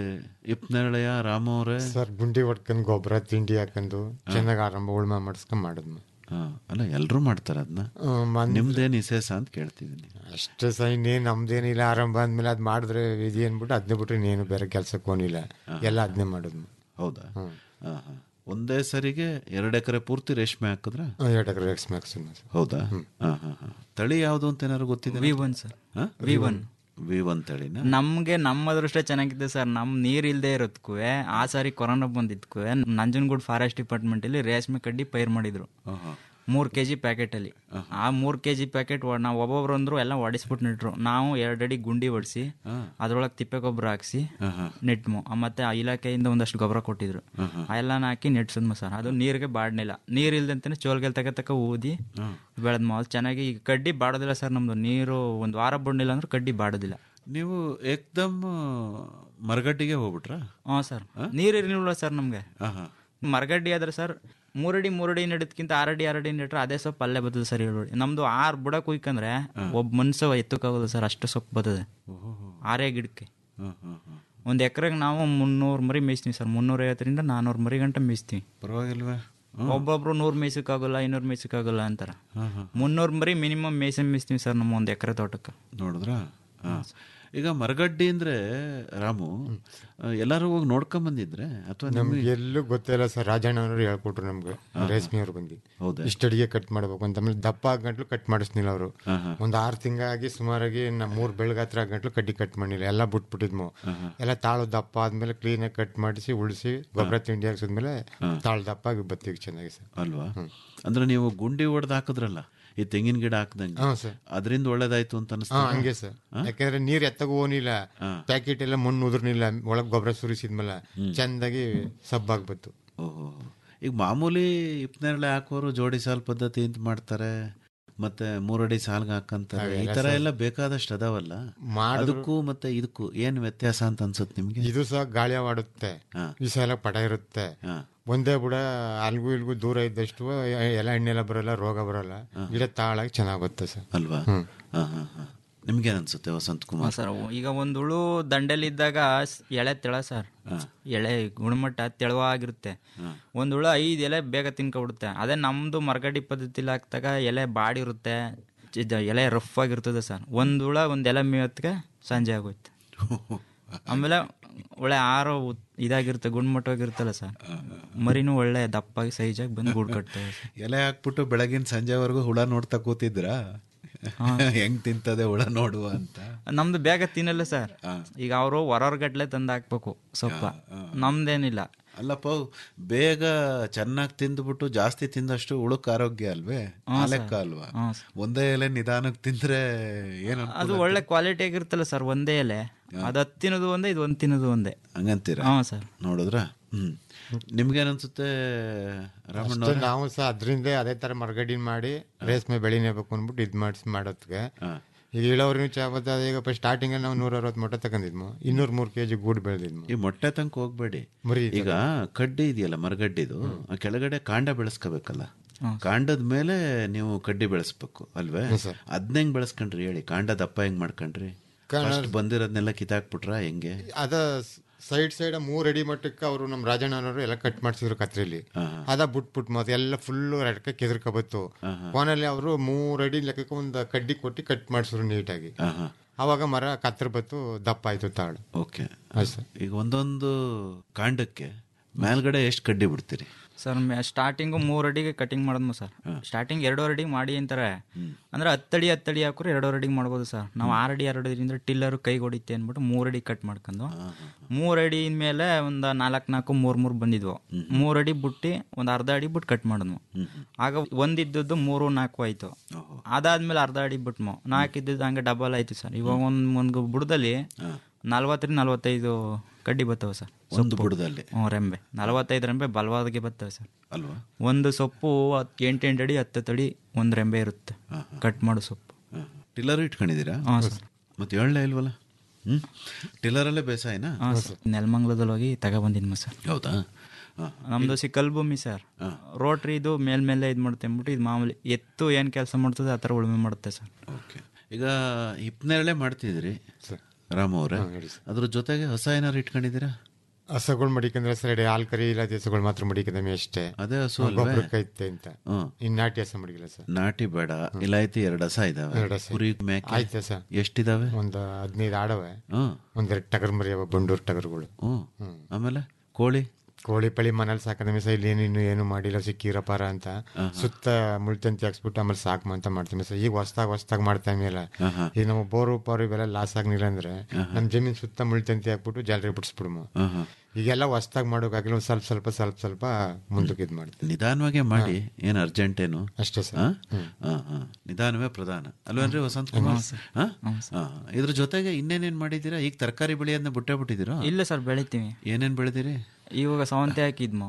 ಇಪ್ನೇಳೆಯ ರಾಮ ಅವ್ರೆ ಸರ್ ಗುಂಡಿ ಹೊಡ್ಕೊಂಡು ಗೊಬ್ಬರ ತಿಂಡಿ ಹಾಕೊಂಡು ಚೆನ್ನಾಗಿ ಆರಂಭ ಉಳ್ಮೆ ಮಾಡಿಸ್ಕೊಂಡ್ ಮಾಡಿದ್ಮ ಹಾ, ಅಲ್ಲ ಎಲ್ರೂ ಮಾಡ್ತಾರೆ ಅದನ್ನ ನಿಮ್ದೇನ್ ವಿಶೇಷ ಅಂತ ಕೇಳ್ತಿದ್ದೀನಿ ಅಷ್ಟೇ ಸಹ ಇನ್ನೇನು ನಮ್ದೇನಿಲ್ಲ ಆರಂಭ ಅಂದ್ಮೇಲೆ ಅದು ಮಾಡಿದ್ರೆ ವಿಧಿ ಅಂದ್ಬಿಟ್ಟು ಅದನ್ನೇ ಬಿಟ್ರೆ ಇನ್ನೇನು ಬೇರೆ ಕೆಲ್ಸಕ್ಕೆ ಹೋಗಿಲ್ಲ ಎಲ್ಲ ಅದನ್ನೇ ಮಾಡಿದ್ಮ ಹೌದಾ ಹಾ, ಹಾ. ಒಂದೇ ಸರಿಗೆ ಎರಡು ಎಕರೆ ಪೂರ್ತಿ ರೇಷ್ಮೆ ಹಾಕಿದ್ರ ಎರಡು ಎಕರೆ ರೇಷ್ಮೆ ಹಾಕ್ಸಿದ್ಮ ಸರ್ ಹೌದಾ ಹಾ, ಹಾ, ಹಾ. ತಳಿ ಯಾವ್ದು ಅಂತ ಏನಾದ್ರು ಗೊತ್ತಿದೆ V one sir V one V one ತಳಿನ ನಮ್ಗೆ ನಮ್ಮ ಅದೃಷ್ಟ ಚೆನ್ನಾಗಿದೆ ಸರ್ ನಮ್ ನೀರ್ ಇಲ್ದೇ ಇರೋದಕ್ಕೂ ಆ ಸಾರಿ ಕೊರೋನಾ ಬಂದಿದ್ಕೂ ನಂಜನಗೂಡ್ ಫಾರೆಸ್ಟ್ ಡಿಪಾರ್ಟ್ಮೆಂಟ್ ಅಲ್ಲಿ ರೇಷ್ಮೆ ಕಡ್ಡಿ ಪೈರ್ ಮಾಡಿದ್ರು ಮೂರ್ ಕೆಜಿ ಪ್ಯಾಕೆಟ್ ಅಲ್ಲಿ ಆ ಮೂರ್ ಕೆಜಿ ಪ್ಯಾಕೆಟ್ ನಾವು ಒಬ್ಬೊಬ್ರು ಅಂದ್ರು ಎಲ್ಲ ಹೊಡಿಸ್ಬಿಟ್ಟು ನೆಟ್ರು ನಾವು ಎರಡಡಿ ಗುಂಡಿ ಹೊಡಿಸಿ ಅದ್ರೊಳಗೆ ತಿಪ್ಪೆ ಗೊಬ್ಬರ ಹಾಕ್ಸಿ ನೆಟ್ಮು ಆ ಮತ್ತೆ ಆ ಇಲಾಖೆಯಿಂದ ಒಂದಷ್ಟು ಗೊಬ್ಬರ ಕೊಟ್ಟಿದ್ರು ಆ ಎಲ್ಲಾನ ಹಾಕಿ ನೆಟ್ಸದ್ಮ ಸರ್ ಅದು ನೀರಿಗೆ ಬಾಡ್ನಿಲ್ಲ ನೀರ್ ಇಲ್ದಂತಾನೆ ಚೋಲ್ಗೆಲ್ ತಕ ತಕ ಊದಿ ಬೆಳೆದ್ಮ ಅದು ಚೆನ್ನಾಗಿ ಈಗ ಕಡ್ಡಿ ಬಾಡೋದಿಲ್ಲ ಸರ್ ನಮ್ದು ನೀರು ಒಂದ್ ವಾರ ಬಿಡ್ನಿಲ್ಲ ಅಂದ್ರೆ ಕಡ್ಡಿ ಬಾಡೋದಿಲ್ಲ ನೀವು ಏಕ್ದಮ್ ಮರಗಡ್ಡಿಗೆ ಹೋಗ್ಬಿಟ್ರಾ ಹಾಂ ಸರ್ ನೀರು ಇರಲಿಲ್ಲ ಸರ್ ನಮಗೆ ಆಹಾ. ಮರಗಡ್ಡಿ ಆದ್ರೆ ಸರ್ ಮೂರಡಿ ಮೂರಡಿ ನೆಡೋದ್ಕಿಂತ ಆರಡಿ ಆರಡಿ ನೆಟ್ರೆ ಅದೇ ಸೊಪ್ಪು ಅಲ್ಲೇ ಬರ್ತದೆ ಸರ್ ಏಳುವಡಿ ನಮ್ದು ಆರು ಬುಡ ಕುಯ್ಕಂದ್ರೆ ಒಬ್ಬ ಮನುಷ್ಯ ಎತ್ತಕ್ಕಾಗೋದು ಸರ್ ಅಷ್ಟು ಸೊಪ್ಪು ಬರ್ತದೆ ಆರೇ ಗಿಡಕ್ಕೆ ಹ್ಮ್, ಹ್ಮ್, ಹ್ಮ್. ಒಂದು ಎಕರೆಗೆ ನಾವು ಮುನ್ನೂರು ಮರಿ ಮೇಯ್ಸ್ತೀವಿ ಸರ್ ಮುನ್ನೂರೈವತ್ತರಿಂದ ನಾನ್ನೂರು ಮರಿ ಗಂಟೆ ಮೇಯ್ಸ್ತೀವಿ ಪರವಾಗಿಲ್ವೇ ಒಬ್ಬೊಬ್ರು ನೂರು ಮೇಯ್ಸಕ್ಕಾಗಲ್ಲ ಐನೂರು ಮೇಯ್ಸಕ್ಕಾಗಲ್ಲ ಅಂತಾರ ಮುನ್ನೂರು ಮರಿ ಮಿನಿಮಮ್ ಮೇಯ್ಸ ಮೇಯ್ಸ್ತೀವಿ ಸರ್ ನಮ್ಮ ಒಂದು ಎಕರೆ ತೋಟಕ್ಕೆ ನೋಡಿದ್ರ ಈಗ ಮರಗಡ್ಡಿ ಅಂದ್ರೆ ರಾಮು ಆ, ಎಲ್ಲರೂ ಹೋಗಿ ನೋಡ್ಕೊಂಡ್ ಬಂದಿದ್ರೆ ಅಥವಾ ನಮ್ಗೆ ಎಲ್ಲೂ ಗೊತ್ತಿಲ್ಲ ಸರ್ ರಾಜಣ್ಣವ್ರು ಹೇಳ್ಕೊಟ್ರು ನಮ್ಗೆ ರೇಷ್ಮೆ ಅವ್ರು ಬಂದು ಹೌದಾ? ಇಷ್ಟು ಅಡಿಗೆ ಕಟ್ ಮಾಡ್ಬೇಕು ಅಂತ ಆಮೇಲೆ ದಪ್ಪ ಗಂಟ್ಲು ಕಟ್ ಮಾಡಿಸ್ನಿಲ್ಲ ಅವರು ಒಂದ್ ಆರು ತಿಂಗಾಗಿ ಸುಮಾರಾಗಿ ನಾ ಮೂರ್ ಬೆಳಗಾತ್ರ ಗಂಟ್ಲು ಕಡ್ಡಿ ಕಟ್ ಮಾಡಿಲ್ಲ ಎಲ್ಲ ಬಿಟ್ಬಿಟ್ಟಿದ್ಮು ಎಲ್ಲ ತಾಳು ದಪ್ಪ ಆದ್ಮೇಲೆ ಕ್ಲೀನಾಗಿ ಕಟ್ ಮಾಡಿಸಿ ಉಳಿಸಿ ಗೊಬ್ಬರ ತಿಂಡಿ ಹಾಕ್ಸಿದ್ಮೇಲೆ ತಾಳು ದಪ್ಪ ಆಗಿ ಬತ್ತೀವಿ ಚೆನ್ನಾಗಿ ಸರ್ ಅಲ್ವಾ ಅಂದ್ರೆ ನೀವು ಗುಂಡಿ ಹೊಡೆದು ಹಾಕಿದ್ರಲ್ಲ ಈ ತೆಂಗಿನ ಗಿಡ ಹಾಕ್ದಂಗೆ ಹ್ಞೂ ಸರ್. ಅದರಿಂದ ಒಳ್ಳೇದಾಯ್ತು ಅಂತ ಹಾ ಅನಿಸ್ತಾ ಹಂಗೆ ಸರ್ ಯಾಕಂದ್ರೆ ನೀರ್ ಎತ್ತಗೂ ಹೋನಿಲ್ಲ ಪ್ಯಾಕೆಟ್ ಎಲ್ಲ ಮಣ್ಣು ಉದುರ್ನಿಲ್ಲ ಒಳಗ್ ಗೊಬ್ಬರ ಸುರಿಸಿದ್ಮೇಲೆ ಚಂದಾಗಿ ಸಬ್ಬಾಗ್ ಬತ್ತು ಓಹೋ ಈಗ ಮಾಮೂಲಿ ಇಪ್ನೇರಳೆ ಹಾಕೋರು ಜೋಡಿ ಸಾಲ್ ಪದ್ಧತಿ ಅಂತ ಮಾಡ್ತಾರೆ ಮತ್ತೆ ಮೂರಡಿ ಸಾಲ್ಗೆ ಹಾಕಂತಾರೆ ಈ ಅವೆಲ್ಲ ತರ ಸರ್. ಎಲ್ಲ ಬೇಕಾದಷ್ಟು ಅದಾವಲ್ಲ ಮಾಡಿದ್ರು- ಅದಕ್ಕೂ ಮತ್ತೆ ಇದಕ್ಕೂ ಏನ್ ವ್ಯತ್ಯಾಸ ಅಂತ ಅನ್ಸುತ್ತೆ ನಿಮ್ಗೆ ಇದು ಸಹ ಗಾಳಿ ಆಡುತ್ತೆ ಈ ಸಲ ಪಟ ಇರುತ್ತೆ ಒಂದೇ ಬುಡ ಅಲ್ಗೂ ಇಲ್ಗೂ ದೂರ ಇದ್ದಷ್ಟು ಎಲ್ಲ ಎಣ್ಣೆಲ್ಲ ಬರಲ್ಲ ರೋಗ ಬರಲ್ಲ ಗಿಡ ತಾಳಾಗಿ ಚೆನ್ನಾಗ್ ಬರುತ್ತೆ ಸರ್ ಅಲ್ವಾ ಹ್ಮ್. ಹಾ, ಹಾ, ಹಾ. ನಿಮ್ಗೇನ್ ಅನ್ಸುತ್ತೆ ವಸಂತ್ ಕುಮಾರ್ ಸರ್ ಈಗ ಒಂದು ಹುಳು ದಂಡೆಲಿದ್ದಾಗ ಸ್- ಎಳೆ ತೆಳ ಸರ್ ಎಳೆ ಗುಣಮಟ್ಟ ತೆಳುವಾಗಿರುತ್ತೆ ಒಂದು ಹುಳು ಐದು ಎಲೆ ಬೇಗ ತಿನ್ಕೊಬಿಡುತ್ತೆ ಅದೇ ನಮ್ದು ಮರಗಡ್ಡಿ ಪದ್ಧತಿಲಿ ಹಾಕ್ದಾಗ ಎಲೆ ಬಾಡಿರುತ್ತೆ ಇದು ಎಲೆ ರಫ್ ಆಗಿರ್ತದೆ ಸರ್ ಒಂದು ಹುಳ ಒಂದು ಎಲೆ ಮೇಯತ್ಗೆ ಸಂಜೆ ಆಗೋಯ್ತು ಆಮೇಲೆ ಒಳ್ಳೆ ಆರೋ ಉತ್- ಇದಾಗಿರುತ್ತೆ ಗುಣಮಟ್ಟವಾಗಿರುತ್ತಲ್ಲ ಸರ್ ಮರಿನೂ ಒಳ್ಳೆ ದಪ್ಪಾಗಿ ಸೈಜಾಗಿ ಬಂದು ಗೂಡು ಕಟ್ತವೆ ಸರ್ ಎಲೆ ಹಾಕ್ಬಿಟ್ಟು ಬೆಳಗಿನ ಸಂಜೆವರೆಗೂ ಹುಳ ನೋಡ್ತಾ ಕೂತಿದ್ರಾ ಹೆಂಗ್ ತಿಂತದೆ ಹುಳ ನೋಡುವ ಅಂತ ನಮ್ದು ಬೇಗ ತಿನ್ನಲ್ಲ ಸರ್ ಈಗ ಅವರು ಹೊರಗಟ್ಲೆ ತಂದು ಹಾಕ್ಬೇಕು ಸೊಪ್ಪ ನಮ್ದೇನಿಲ್ಲ ಅಲ್ಲಪ್ಪ ಬೇಗ ಚೆನ್ನಾಗಿ ತಿಂದ್ಬಿಟ್ಟು ಜಾಸ್ತಿ ತಿಂದಷ್ಟು ಉಳುಕ್ ಆರೋಗ್ಯ ಅಲ್ವೇ ಆ ಲೆಕ್ಕ ಅಲ್ವಾ ಒಂದೇ ಎಲೆ ನಿಧಾನಕ್ಕೆ ತಿಂದ್ರೆ ಏನು ಅದು ಒಳ್ಳೆ ಕ್ವಾಲಿಟಿ ಆಗಿರುತ್ತಲ್ಲ ಸರ್ ಒಂದೇ ಎಲೆ ಅದು ಹತ್ತು ತಿನ್ನೋದು ಒಂದೇ ಇದು ಒಂದು ತಿನ್ನೋದು ಒಂದೇ ಹಂಗಂತೀರ ಹಾಂ ಸರ್ ನೋಡಿದ್ರ ಹ್ಮ್ ನಿಮ್ಗೇನ್ ಅನ್ಸುತ್ತೆ ರಾಮಣ್ಣ ಅಷ್ಟೇ ನಾವು ಸಹ ಅದರಿಂದ ಅದೇ ತರ ಮರಗಡಿನ ಮಾಡಿ ರೇಷ್ಮೆ ಬೆಳಿನೇಬೇಕು ಅಂದ್ಬಿಟ್ಟು ಇದ್ ಮಾಡಿಸಿ ಮಾಡೋದ್ಗೆ ಈಗ ಇಳವ್ರಿನ ಚಾಪತ್ತ ಈಗ ಸ್ಟಾರ್ಟಿಂಗ್ ನಾವು ನೂರ ಅರವತ್ತು ಮೊಟ್ಟೆ ತಗೊಂಡಿದ್ವು ಇನ್ನೂರ ಮೂರು ಕೆಜಿ ಗೂಡು ಬೆಳೆದಿದ್ವು ಈ ಮೊಟ್ಟೆ ತನಕ ಹೋಗ್ಬೇಡಿ ಮರಿ ಈಗ ಕಡ್ಡಿ ಇದೆಯಲ್ಲ ಮರಗಡ್ಡಿದು ಆ ಕೆಳಗಡೆ ಕಾಂಡ ಬೆಳೆಸ್ಕೋಬೇಕಲ್ಲ ಕಾಂಡದ ಮೇಲೆ ನೀವು ಕಡ್ಡಿ ಬೆಳೆಸ್ಬೇಕು ಅಲ್ವೇ ಅದ್ನ ಹೆಂಗ್ ಬೆಳೆಸ್ಕೊಂಡ್ರಿ ಹೇಳಿ ಕಾಂಡ ದಪ್ಪ ಹೆಂಗ್ ಮಾಡ್ಕೊಂಡ್ರಿ ಫಸ್ಟ್ ಬಂದಿರೋದ್ನೆಲ್ಲ ಕಿತ್ತಾಕ್ಬಿಟ್ರ ಹೆಂಗೆ ಅದ ಸೈಡ್ ಸೈಡ್ ಮೂರ್ ಅಡಿ ಮಟ್ಟಕ್ಕೆ ಅವರು ನಮ್ಮ ರಾಜಣ್ಣನವರು ಎಲ್ಲ ಕಟ್ ಮಾಡ್ಸಿದ್ರು ಕತ್ರಿಲಿ ಅದ ಬುಟ್ ಬುಟ್ ಮತ್ತೆ ಎಲ್ಲ ಫುಲ್ ರೆಡ್ಕ ಕೆದರ್ಕೊಬತ್ತು ಫೋನಲ್ಲಿ ಅವರು ಮೂರ್ ಅಡಿ ಲೆಕ್ಕಕ್ಕೆ ಒಂದು ಕಡ್ಡಿ ಕೊಟ್ಟು ಕಟ್ ಮಾಡಿಸಿದ್ರು ನೀಟಾಗಿ ಅವಾಗ ಮರ ಕತ್ರ ಬತ್ತು ದಪ್ಪ ಆಯ್ತು ತಾಳು ಓಕೆ ಸರ್ ಈಗ ಒಂದೊಂದು ಕಾಂಡಕ್ಕೆ ಮೇಲ್ಗಡೆ ಎಷ್ಟು ಕಡ್ಡಿ ಬಿಡ್ತೀರಿ ಸರ್ ಸ್ಟಾರ್ಟಿಂಗು ಮೂರು ಅಡಿಗೆ ಕಟಿಂಗ್ ಮಾಡೋದು ಸರ್ ಸ್ಟಾರ್ಟಿಂಗ್ ಎರಡೂವರೆ ಅಡಿಗೆ ಮಾಡಿ ಅಂತಾರೆ ಅಂದ್ರೆ ಹತ್ತಡಿ ಹತ್ತಡಿ ಹಾಕಿದ್ರೆ ಎರಡೂವರೆ ಅಡಿಗೆ ಮಾಡ್ಬೋದು ಸರ್ ನಾವು ಆರು ಅಡಿ ಎರಡು ಅಡಿಯಿಂದ ಟಿಲ್ಲರ್ ಕೈ ಹೊಡಿತೆ ಅಂದ್ಬಿಟ್ಟು ಮೂರು ಅಡಿ ಕಟ್ ಮಾಡ್ಕೊಂಡು ಮೂರು ಅಡಿ ಮೇಲೆ ಒಂದು ನಾಲ್ಕು ನಾಲ್ಕು ಮೂರು ಮೂರು ಬಂದಿದ್ವು ಮೂರು ಅಡಿ ಬಿಟ್ಟು ಒಂದು ಅರ್ಧ ಅಡಿ ಬಿಟ್ಟು ಕಟ್ ಮಾಡಿದ್ವು ಆಗ ಒಂದಿದ್ದದ್ದು ಮೂರು ನಾಲ್ಕು ಆಯ್ತು ಅದಾದ್ಮೇಲೆ ಅರ್ಧ ಅಡಿ ಬಿಟ್ಮು ನಾಲ್ಕು ಇದ್ದದ್ದು ಹಂಗೆ ಡಬಲ್ ಆಯ್ತು ಸರ್ ಇವಾಗ ಒಂದು ಒಂದು ಬುಡದಲ್ಲಿ ನಲ್ವತ್ತರಿಂದ ನಲ್ವತ್ತೈದು ಕಡ್ಡಿ ಬರ್ತವೆ ಸರ್ ಒಂದು ಬುಡದಲ್ಲಿ ಹ್ಞೂ ರೆಂಬೆ ನಲವತ್ತೈದು ರೆಂಬೆ ಬಲವಾದಿಗೆ ಬರ್ತವೆ ಸರ್ ಅಲ್ವಾ ಒಂದು ಸೊಪ್ಪು ಹತ್- ಎಂಟೆಂಟು ಅಡಿ ಹತ್ತು ಅಡಿ ಒಂದು ರೆಂಬೆ ಇರುತ್ತೆ ಕಟ್ ಮಾಡೋ ಸೊಪ್ಪು ಟಿಲ್ಲರ್ ಇಟ್ಕೊಂಡಿದ್ದೀರಾ ಹಾಂ ಸರ್ ಮತ್ತೆ ಹೇಳಲೇ ಇಲ್ವಲ್ಲ ಹ್ಮ್ ಟಿಲ್ಲರಲ್ಲೇ ಬೇಸಾಯನಾ ಹಾಂ ಸರ್ ನೆಲಮಂಗ್ಲದಲ್ಲಿ ಹೋಗಿ ತಗೊಬಂದಿದ್ಮ ಸರ್ ಹೌದಾ ನಮ್ದು ಸಿಕ್ಕಲ್ ಭೂಮಿ ಸರ್ ರೋಟ್ರಿ ಇದು ಮೇಲ್ಮೇಲೆ ಇದು ಮಾಡುತ್ತೆ ಅಂದ್ಬಿಟ್ಟು ಇದು ಮಾಮೂಲಿ ಎತ್ತು ಏನು ಕೆಲಸ ಮಾಡ್ತದೆ ಆ ಥರ ಉಳುಮೆ ಮಾಡುತ್ತೆ ಸರ್ ಓಕೆ ಈಗ ಹಿಪ್ನೇರಳೆ ಮಾಡ್ತಿದ್ದೀರಿ ರಾಮ ಅವರೇ ಅದ್ರ ಜೊತೆಗೆ ಹೊಸ ಏನಾರು ಇಟ್ಕೊಂಡಿದ್ದೀರಾ ಹಸಗಳು ಮಡಿಕಂದ್ರೆ ಸರ್ ಹಾಲ್ ಕರಿ ಇಲ್ಲ ಹಸುಗಳು ಮಾತ್ರ ಮಡಿಕದಮ್ಮಿ ಅಷ್ಟೇ ಅದೇ ಹಸು ಅಲ್ವೇ? ಗೊಬ್ಬರಕ್ಕೈತೆ ಅಂತ ಹ್ಮ್. ಇನ್ ನಾಟಿ ಹಸ ಮಡಿಗಿಲ್ಲ ಸರ್ ನಾಟಿ ಬೇಡ ಇಲಾಯ್ತಿ ಎರಡು ಹಸ ಇದಾವೆ ಎರಡು ಹಸ. ಕುರಿ ಮೇಕೆ ಆಯ್ತಾ ಸರ್ ಎಷ್ಟಿದಾವೆ ಒಂದು ಹದಿನೈದು ಆಡವೆ ಹ್ಮ್ ಒಂದೆರಡು ಟಗರ್ ಮರಿ ಅವ ಬಂಡೂರು ಟಗರ್ಗಳು ಹ್ಮ್ ಆಮೇಲೆ ಕೋಳಿ ಕೋಳಿ ಪಳಿ ಮನೇಲಿ ಸಾಕದಮ್ಮಿ ಸರ್ ಇಲ್ಲಿ ಏನು ಇನ್ನು ಏನು ಮಾಡಿಲ್ಲ ಸಿಕ್ಕಿರ ಪಾರ ಅಂತ ಸುತ್ತ ಮುಳ್ತಂತಿ ಹಾಕ್ಸ್ಬಿಟ್ಟು ಆಮೇಲೆ ಸಾಕು ಅಂತ ಮಾಡ್ತೀವಿ ಸರ್ ಈಗ ಹೊಸ್ದಾಗ್ ಹೊಸ್ದಾಗ್ ಮಾಡ್ತಾ ಮೇಲೆ ಈಗ ನಮ್ಮ ಬೋರು ಪಾರು ಇವೆಲ್ಲ ಲಾಸ್ ಆಗ್ನಿಲ್ಲ ಅಂದ್ರೆ ನಮ್ಮ ಜಮೀನ್ ಸುತ್ತ ಮುಳ್ತಂತಿ ಹಾಕ್ಬಿಟ್ಟು ಜಾಲರಿ ಬಿಡಿಸ್ಬಿಡ್ಮು ಈಗೆಲ್ಲ ಹೊಸ್ದಾಗ್ ಮಾಡೋಕಾಗಿಲ್ಲ ಒಂದ್ ಸ್ವಲ್ಪ ಸ್ವಲ್ಪ ಸ್ವಲ್ಪ ಸ್ವಲ್ಪ ಮುಂದಕ್ಕೆ ಇದು ಮಾಡ್ತೀವಿ ನಿಧಾನವಾಗೇ ಮಾಡಿ ಏನು ಅರ್ಜೆಂಟ್ ಏನು ಅಷ್ಟೇ ಸರ್ ಹಾ? ಹಾ, ಹಾ. ನಿಧಾನವೇ ಪ್ರಧಾನ ಅಲ್ವೇನ್ರಿ ವಸಂತ್ ಕುಮಾರ್ ಹಾ? ಹಾ. ಇದ್ರ ಜೊತೆಗೆ ಇನ್ನೇನೇನ್ ಮಾಡಿದ್ದೀರಾ ಈಗ ತರಕಾರಿ ಬೆಳೆಯನ್ನ ಬಿಟ್ಟೇ ಬಿಟ್ಟಿದ್ದೀರಾ ಇಲ್ಲ ಸರ್ ಬೆಳಿತೀವಿ ಏನೇನ್ ಬೆಳೆದಿರಿ ಇವಾಗ ಸವಂತೆ ಹಾಕಿದ್ಮು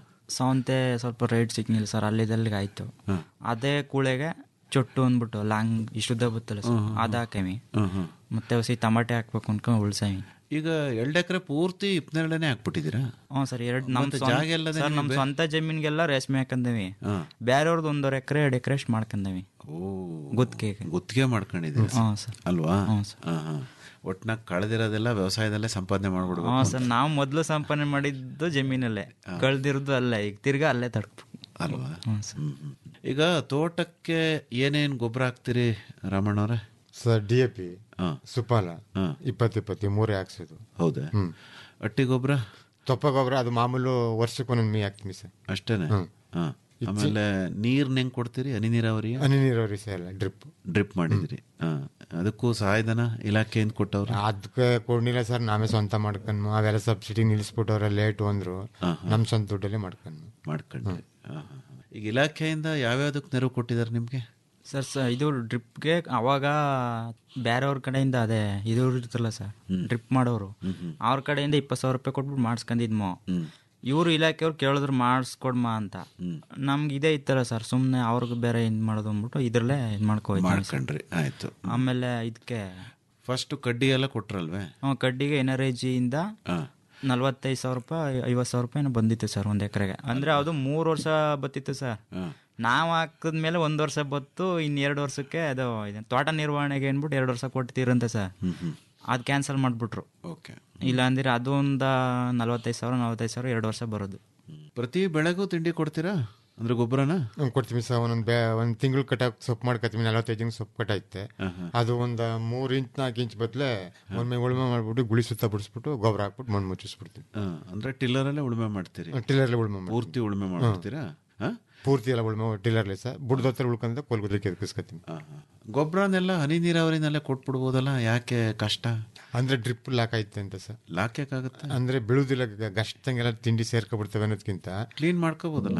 ಸವಂತೆ ಸ್ವಲ್ಪ ರೇಟ್ ಸಿಕ್ನಿಲ್ಲ ಸರ್ ಅಲ್ಲಿದಲ್ಲಿಗೆ ಆಯ್ತು ಅದೇ ಕೂಳೆಗೆ ಚೊಟ್ಟು ಅಂದ್ಬಿಟ್ಟು ಲಾಂಗ್ ಇಷ್ಟುದ್ದ ಬತ್ತಲ್ಲ ಸರ್ ಅದ ಹಾಕೇವಿ ಮತ್ತೆ ಹೊಸಿ ಟಮಾಟೆ ಹಾಕ್ಬೇಕು ಅನ್ಕೊಂಡು ಉಳ್ಸಾವಿ ಈಗ ಎರಡು ಎಕರೆ ಪೂರ್ತಿ ಇಪ್ನೆರಳನೆ ಹಾಕ್ಬಿಟ್ಟಿದ್ದೀರಾ ಹ್ಞೂ ಸರ್ ಎರಡು ನಮ್ಮ ಮತ್ತೆ ಸ್ವಂತ- ಜಾಗ ಎಲ್ಲದೇ ಸರ್ ನಮ್ಮ ನಿಮ್ಗೆ? ಸ್ವಂತ ಜಮೀನ್ಗೆಲ್ಲ ರೇಷ್ಮೆ ಹಾಕಂದೀವಿ ಬೇರೆಯವ್ರದ್ದು ಒಂದೂವರೆ ಎಕರೆ ಎರಡು ಎಕರೆ ಅಷ್ಟು ಮಾಡ್ಕಂದೀವಿ ಗುತ್ತಿಗೆ ಗುತ್ತಿಗೆ ಮಾಡ್ಕೊಂಡಿದ್ದೀರಿ ಹಾಂ ಸರ್ ಅಲ್ವಾ ಹ್ಞೂ ಹಾ, ಹಾ. ಒಟ್ನಾಗ ಕಳೆದಿರೋದೆಲ್ಲ ವ್ಯವಸಾಯದಲ್ಲೇ ಸಂಪಾದನೆ ಮಾಡ್ಬಿಡ್ಬೇಕು ಹಾಂ ಸರ್ ನಾವು ಮೊದಲು ಸಂಪಾದನೆ ಮಾಡಿದ್ದು ಜಮೀನಲ್ಲೇ ಕಳ್ದಿರೋದು ಅಲ್ಲೇ ಈಗ ತಿರ್ಗಾ ಅಲ್ಲೇ ತಡ್ಕೊ ಅಲ್ವಾ ಹ್ಞೂ ಸರ್ ಹ್ಮ್, ಹ್ಮ್. ಈಗ ತೋಟಕ್ಕೆ ಏನೇನ್ ಗೊಬ್ಬರ ಹಾಕ್ತಿರಿ ರಾಮಣ್ಣವ್ರೆ ಸರ್ ಡಿ ಎ ಪಿ ಹಾ. ಸುಪಾಲ ಇಪ್ಪತ್ತು ಇಪ್ಪತ್ತು ಮೂರೇ ಹಾಕ್ಸೋದು ಹೌದಾ ಹ್ಮ್. ಅಟ್ಟಿ ಗೊಬ್ಬರ ತೊಪ್ಪ ಗೊಬ್ಬರ ಅದು ಮಾಮೂಲು ವರ್ಷಕ್ಕೆ ಒಂದೊಂದು ಮೀ ಹಾಕ್ತೀನಿ ಸರ್ ಅಷ್ಟೇನೆ ಹ್ಮ್. ಹಾ. ಆಮೇಲೆ ನೀರ್ನ ಹೆಂಗ್ ಕೊಡ್ತೀರಿ ಹನಿ ನೀರಾವರಿ ಹನಿ ನೀರಾವರಿ ಸರ್ ಎಲ್ಲ ಡ್ರಿಪ್ ಡ್ರಿಪ್ ಮಾಡಿದ್ರಿ ಹಾ. ಅದಕ್ಕೂ ಸಹಾಯಧನ ಇಲಾಖೆಯಿಂದ ಕೊಟ್ಟವ್ರು ಅದಕ್ಕೆ ಕೊಡ್ನಿಲ್ಲ ಸರ್ ನಾವೇ ಸ್ವಂತ ಮಾಡ್ಕೊಂಡು ಅವೆಲ್ಲ ಸಬ್ಸಿಡಿ ನಿಲ್ಲಿಸ್ಬಿಟ್ಟವ್ರೆ ಲೇಟು ಅಂದ್ರು ನಮ್ಮ ಸ್ವಂತ ದುಡ್ಡಲ್ಲೇ ಮಾಡ್ಕೊಂಡು ಮಾಡ್ಕೊಂಡ್ರಿ ಹಾ, ಹಾ, ಹಾ. ಈಗ ಇಲಾಖೆಯಿಂದ ಯಾವ್ಯಾವ್ದಕ್ಕೆ ನೆರವು ಕೊಟ್ಟಿದ್ದಾರೆ ನಿಮ್ಗೆ ಸರ್ ಸ ಇದು ಡ್ರಿಪ್ಗೆ ಅವಾಗ ಬೇರೆಯವ್ರ ಕಡೆಯಿಂದ ಅದೇ ಇದು ಇರ್ತಲ್ಲ ಸರ್ ಡ್ರಿಪ್ ಮಾಡೋರು ಅವ್ರ ಕಡೆಯಿಂದ ಇಪ್ಪತ್ತು ಸಾವಿರ ರೂಪಾಯಿ ಕೊಟ್ಬಿಟ್ಟು ಮಾಡಿಸ್ಕೊಂಡಿದ್ಮೋ ಇವರು ಇಲಾಖೆಯವ್ರು ಕೇಳಿದ್ರು ಮಾಡಿಸ್ಕೊಡ್ಮ ಅಂತ ನಮ್ಗೆ ಇದೇ ಇತ್ತಲ್ಲ ಸರ್ ಸುಮ್ಮನೆ ಅವ್ರಿಗೆ ಬೇರೆ ಇದು ಮಾಡೋದು ಅಂದ್ಬಿಟ್ಟು ಇದ್ರಲ್ಲೇ ಇದು ಮಾಡ್ಕೊ ಮಾಡ್ಕೊಂಡ್ರಿ ಆಯ್ತು ಆಮೇಲೆ ಇದಕ್ಕೆ ಫಸ್ಟ್ ಕಡ್ಡಿ ಎಲ್ಲ ಕೊಟ್ರಲ್ವೇ ಕಡ್ಡಿಗೆ ಎನ್ ಆರ್ ಐ ಜಿಯಿಂದ ನಲ್ವತ್ತೈದು ಸಾವಿರ ರೂಪಾಯಿ ಐವತ್ತು ಸಾವಿರ ರೂಪಾಯಿ ಏನೋ ಬಂದಿತ್ತು ಸರ್ ಒಂದು ಎಕರೆಗೆ ಅಂದ್ರೆ ಅದು ಮೂರು ವರ್ಷ ಬತ್ತಿತ್ತು ಸರ್ ನಾವು ಹಾಕಿದ್ಮೇಲೆ ಒಂದು ವರ್ಷ ಬತ್ತು ಇನ್ನು ಎರಡು ವರ್ಷಕ್ಕೆ ಅದು ಇದು ತೋಟ ನಿರ್ವಹಣೆಗೆ ಅಂದ್ಬಿಟ್ಟು ಎರಡು ವರ್ಷ ಕೊಡ್ತೀರಂತೆ ಸರ್ ಅದು ಕ್ಯಾನ್ಸಲ್ ಮಾಡಿಬಿಟ್ರು ಓಕೆ ಇಲ್ಲ ಅಂದ್ರೆ ಅದು ಒಂದು ನಲ್ವತ್ತೈದು ಸಾವಿರ ನಲ್ವತ್ತೈದು ಸಾವಿರ ಎರಡು ವರ್ಷ ಬರೋದು ಪ್ರತಿ ಬೆಳೆಗೂ ತಿಂಡಿ ಕೊಡ್ತೀರಾ ಅಂದ್ರೆ ಗೊಬ್ಬರನ ಹ್ಮ್, ಕೊಡ್ತೀವಿ ಸರ್ ಒಂದೊಂದು ಬೇ ಒಂದು ತಿಂಗಳು ಕಟಾಕ್ ಸೊಪ್ಪು ಮಾಡ್ಕೊತೀವಿ ನಲವತ್ತೈದು ದಿನ ಸೊಪ್ಪು ಕಟ್ಟೈತೆ ಅದು ಒಂದು ಮೂರು ಇಂಚ್ ನಾಲ್ಕು ಇಂಚ್ ಬದಲೇ ಒಮ್ಮೆ ಉಳುಮೆ ಮಾಡ್ಬಿಟ್ಟು ಗುಳಿ ಸುತ್ತ ಬಿಡಿಸ್ಬಿಟ್ಟು ಗೊಬ್ಬರ ಹಾಕ್ಬಿಟ್ಟು ಮಣ್ಣು ಮುಚ್ಚಿಸ್ಬಿಡ್ತೀವಿ ಹಾ, ಅಂದ್ರೆ ಟಿಲ್ಲರಲ್ಲೇ ಉಳುಮೆ ಮಾಡ್ತೀರಿ ಟಿಲ್ಲರ್ಲೆ ಉಳುಮೆ ಮಾಡ್ತೀವಿ. ಪೂರ್ತಿ ಉಳುಮೆ ಮಾಡ್ಬಿಡ್ತೀರಾ ಹಾ? ಪೂರ್ತಿ ಎಲ್ಲ ಉಳುಮೆ ಟಿಲ್ಲರ್ಲೆ ಸರ್ ಬುಡ್ದ ಹತ್ರ ಉಳ್ಕೊಂಡ್ರೆ ಕೊಲ್ಗುದ್ಲಿಕ್ಕೆ ಎದ್ಕಿಸ್ಕೊತೀವಿ ಗೊಬ್ಬರನೆಲ್ಲ ಹನಿ ನೀರಾವರಿನೆಲ್ಲ ಕೊಟ್ಬಿಡ್ಬೋದಲ್ಲ ಯಾಕೆ ಕಷ್ಟ ಅಂದ್ರೆ ಡ್ರಿಪ್ ಲಾಕ್ ಐತೆ ಅಂತ ಸರ್ ಲಾಕ್ ಯಾಕಾಗುತ್ತೆ ಅಂದ್ರೆ ಬೀಳುದಿಲ್ಲ ಗಷ್ಟಂಗೆಲ್ಲ ತಿಂಡಿ ಸೇರ್ಕೊಬಿಡ್ತವೆ ಅನ್ನೋದಕ್ಕಿಂತ ಕ್ಲೀನ್ ಮಾಡ್ಕೋಬೋದಲ್ಲ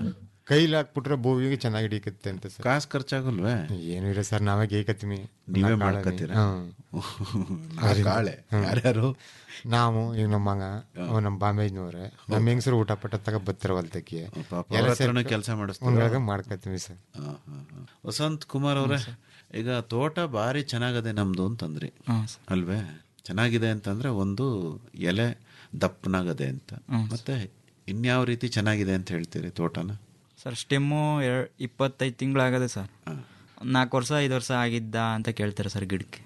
ಕೈಲಿ ಹಾಕ್ಬಿಟ್ರೆ ಭೂಮಿಗೆ ಚೆನ್ನಾಗಿ ಹಿಡಿಕತ್ತೆ ಅಂತ ಸರ್ ಕಾಸು ಖರ್ಚಾಗಲ್ವೇ ಏನು ಇಲ್ಲ ಸರ್ ನಾವೇ ಗೇಕತ್ತೀವಿ ನೀವೇ ನಾ ಕಾಳನಿ. ಮಾಡ್ಕತ್ತೀರಾ? ಹ್ಮ್. ನಾ ಅದರಿಂದ- ಕಾಳೆ. ಹ್ಮ್. ಯಾರ್ಯಾರು? ನಾವು ಈಗ ನಮ್ಮ ಮಗ ಅವ್ ನಮ್ಮ ಬಾಂಬೆಜ್ನವ್ರೆ ನಮ್ಮ ಹೆಂಗಸರು ಊಟ ಪಟ್ಟ ತಗ ಬತ್ತರ ಹೊಲ್ತಕ್ಕೆ ಪಾಪ ಅವ್ರ ಹತ್ರನೂ ಕೆಲ್ಸ ಮಾಡಿಸ್ತೀರಾ? ಒಂದ್ರಾಗ ಮಾಡ್ಕತ್ತೀವಿ ಸರ್ ಹಾ, ಹಾ, ಹಾ. ವಸಂತ್ ಕುಮಾರ್ ಅವರೇ ಈಗ ತೋಟ ಭಾರಿ ಚೆನ್ನಾಗದೆ ನಮ್ದು ಅಂತಂದ್ರಿ ಅಲ್ವೇ ಚೆನ್ನಾಗಿದೆ ಅಂತಂದ್ರೆ ಒಂದು ಎಲೆ ದಪ್ಪನಾಗದೆ ಅಂತ ಮತ್ತೆ ಇನ್ಯಾವ ರೀತಿ ಚೆನ್ನಾಗಿದೆ ಅಂತ ಹೇಳ್ತೀರಿ ತೋಟನ ಸರ್ ಸ್ಟೆಮ್ಮು ಎರ್ ಇಪ್ಪತ್ತೈದು ತಿಂಗಳಾಗದೆ ಸರ್ ನಾಲ್ಕು ವರ್ಷ ಐದು ವರ್ಷ ಆಗಿದ್ದ ಅಂತ ಕೇಳ್ತಾರೆ ಸರ್ ಗಿಡಕ್ಕೆ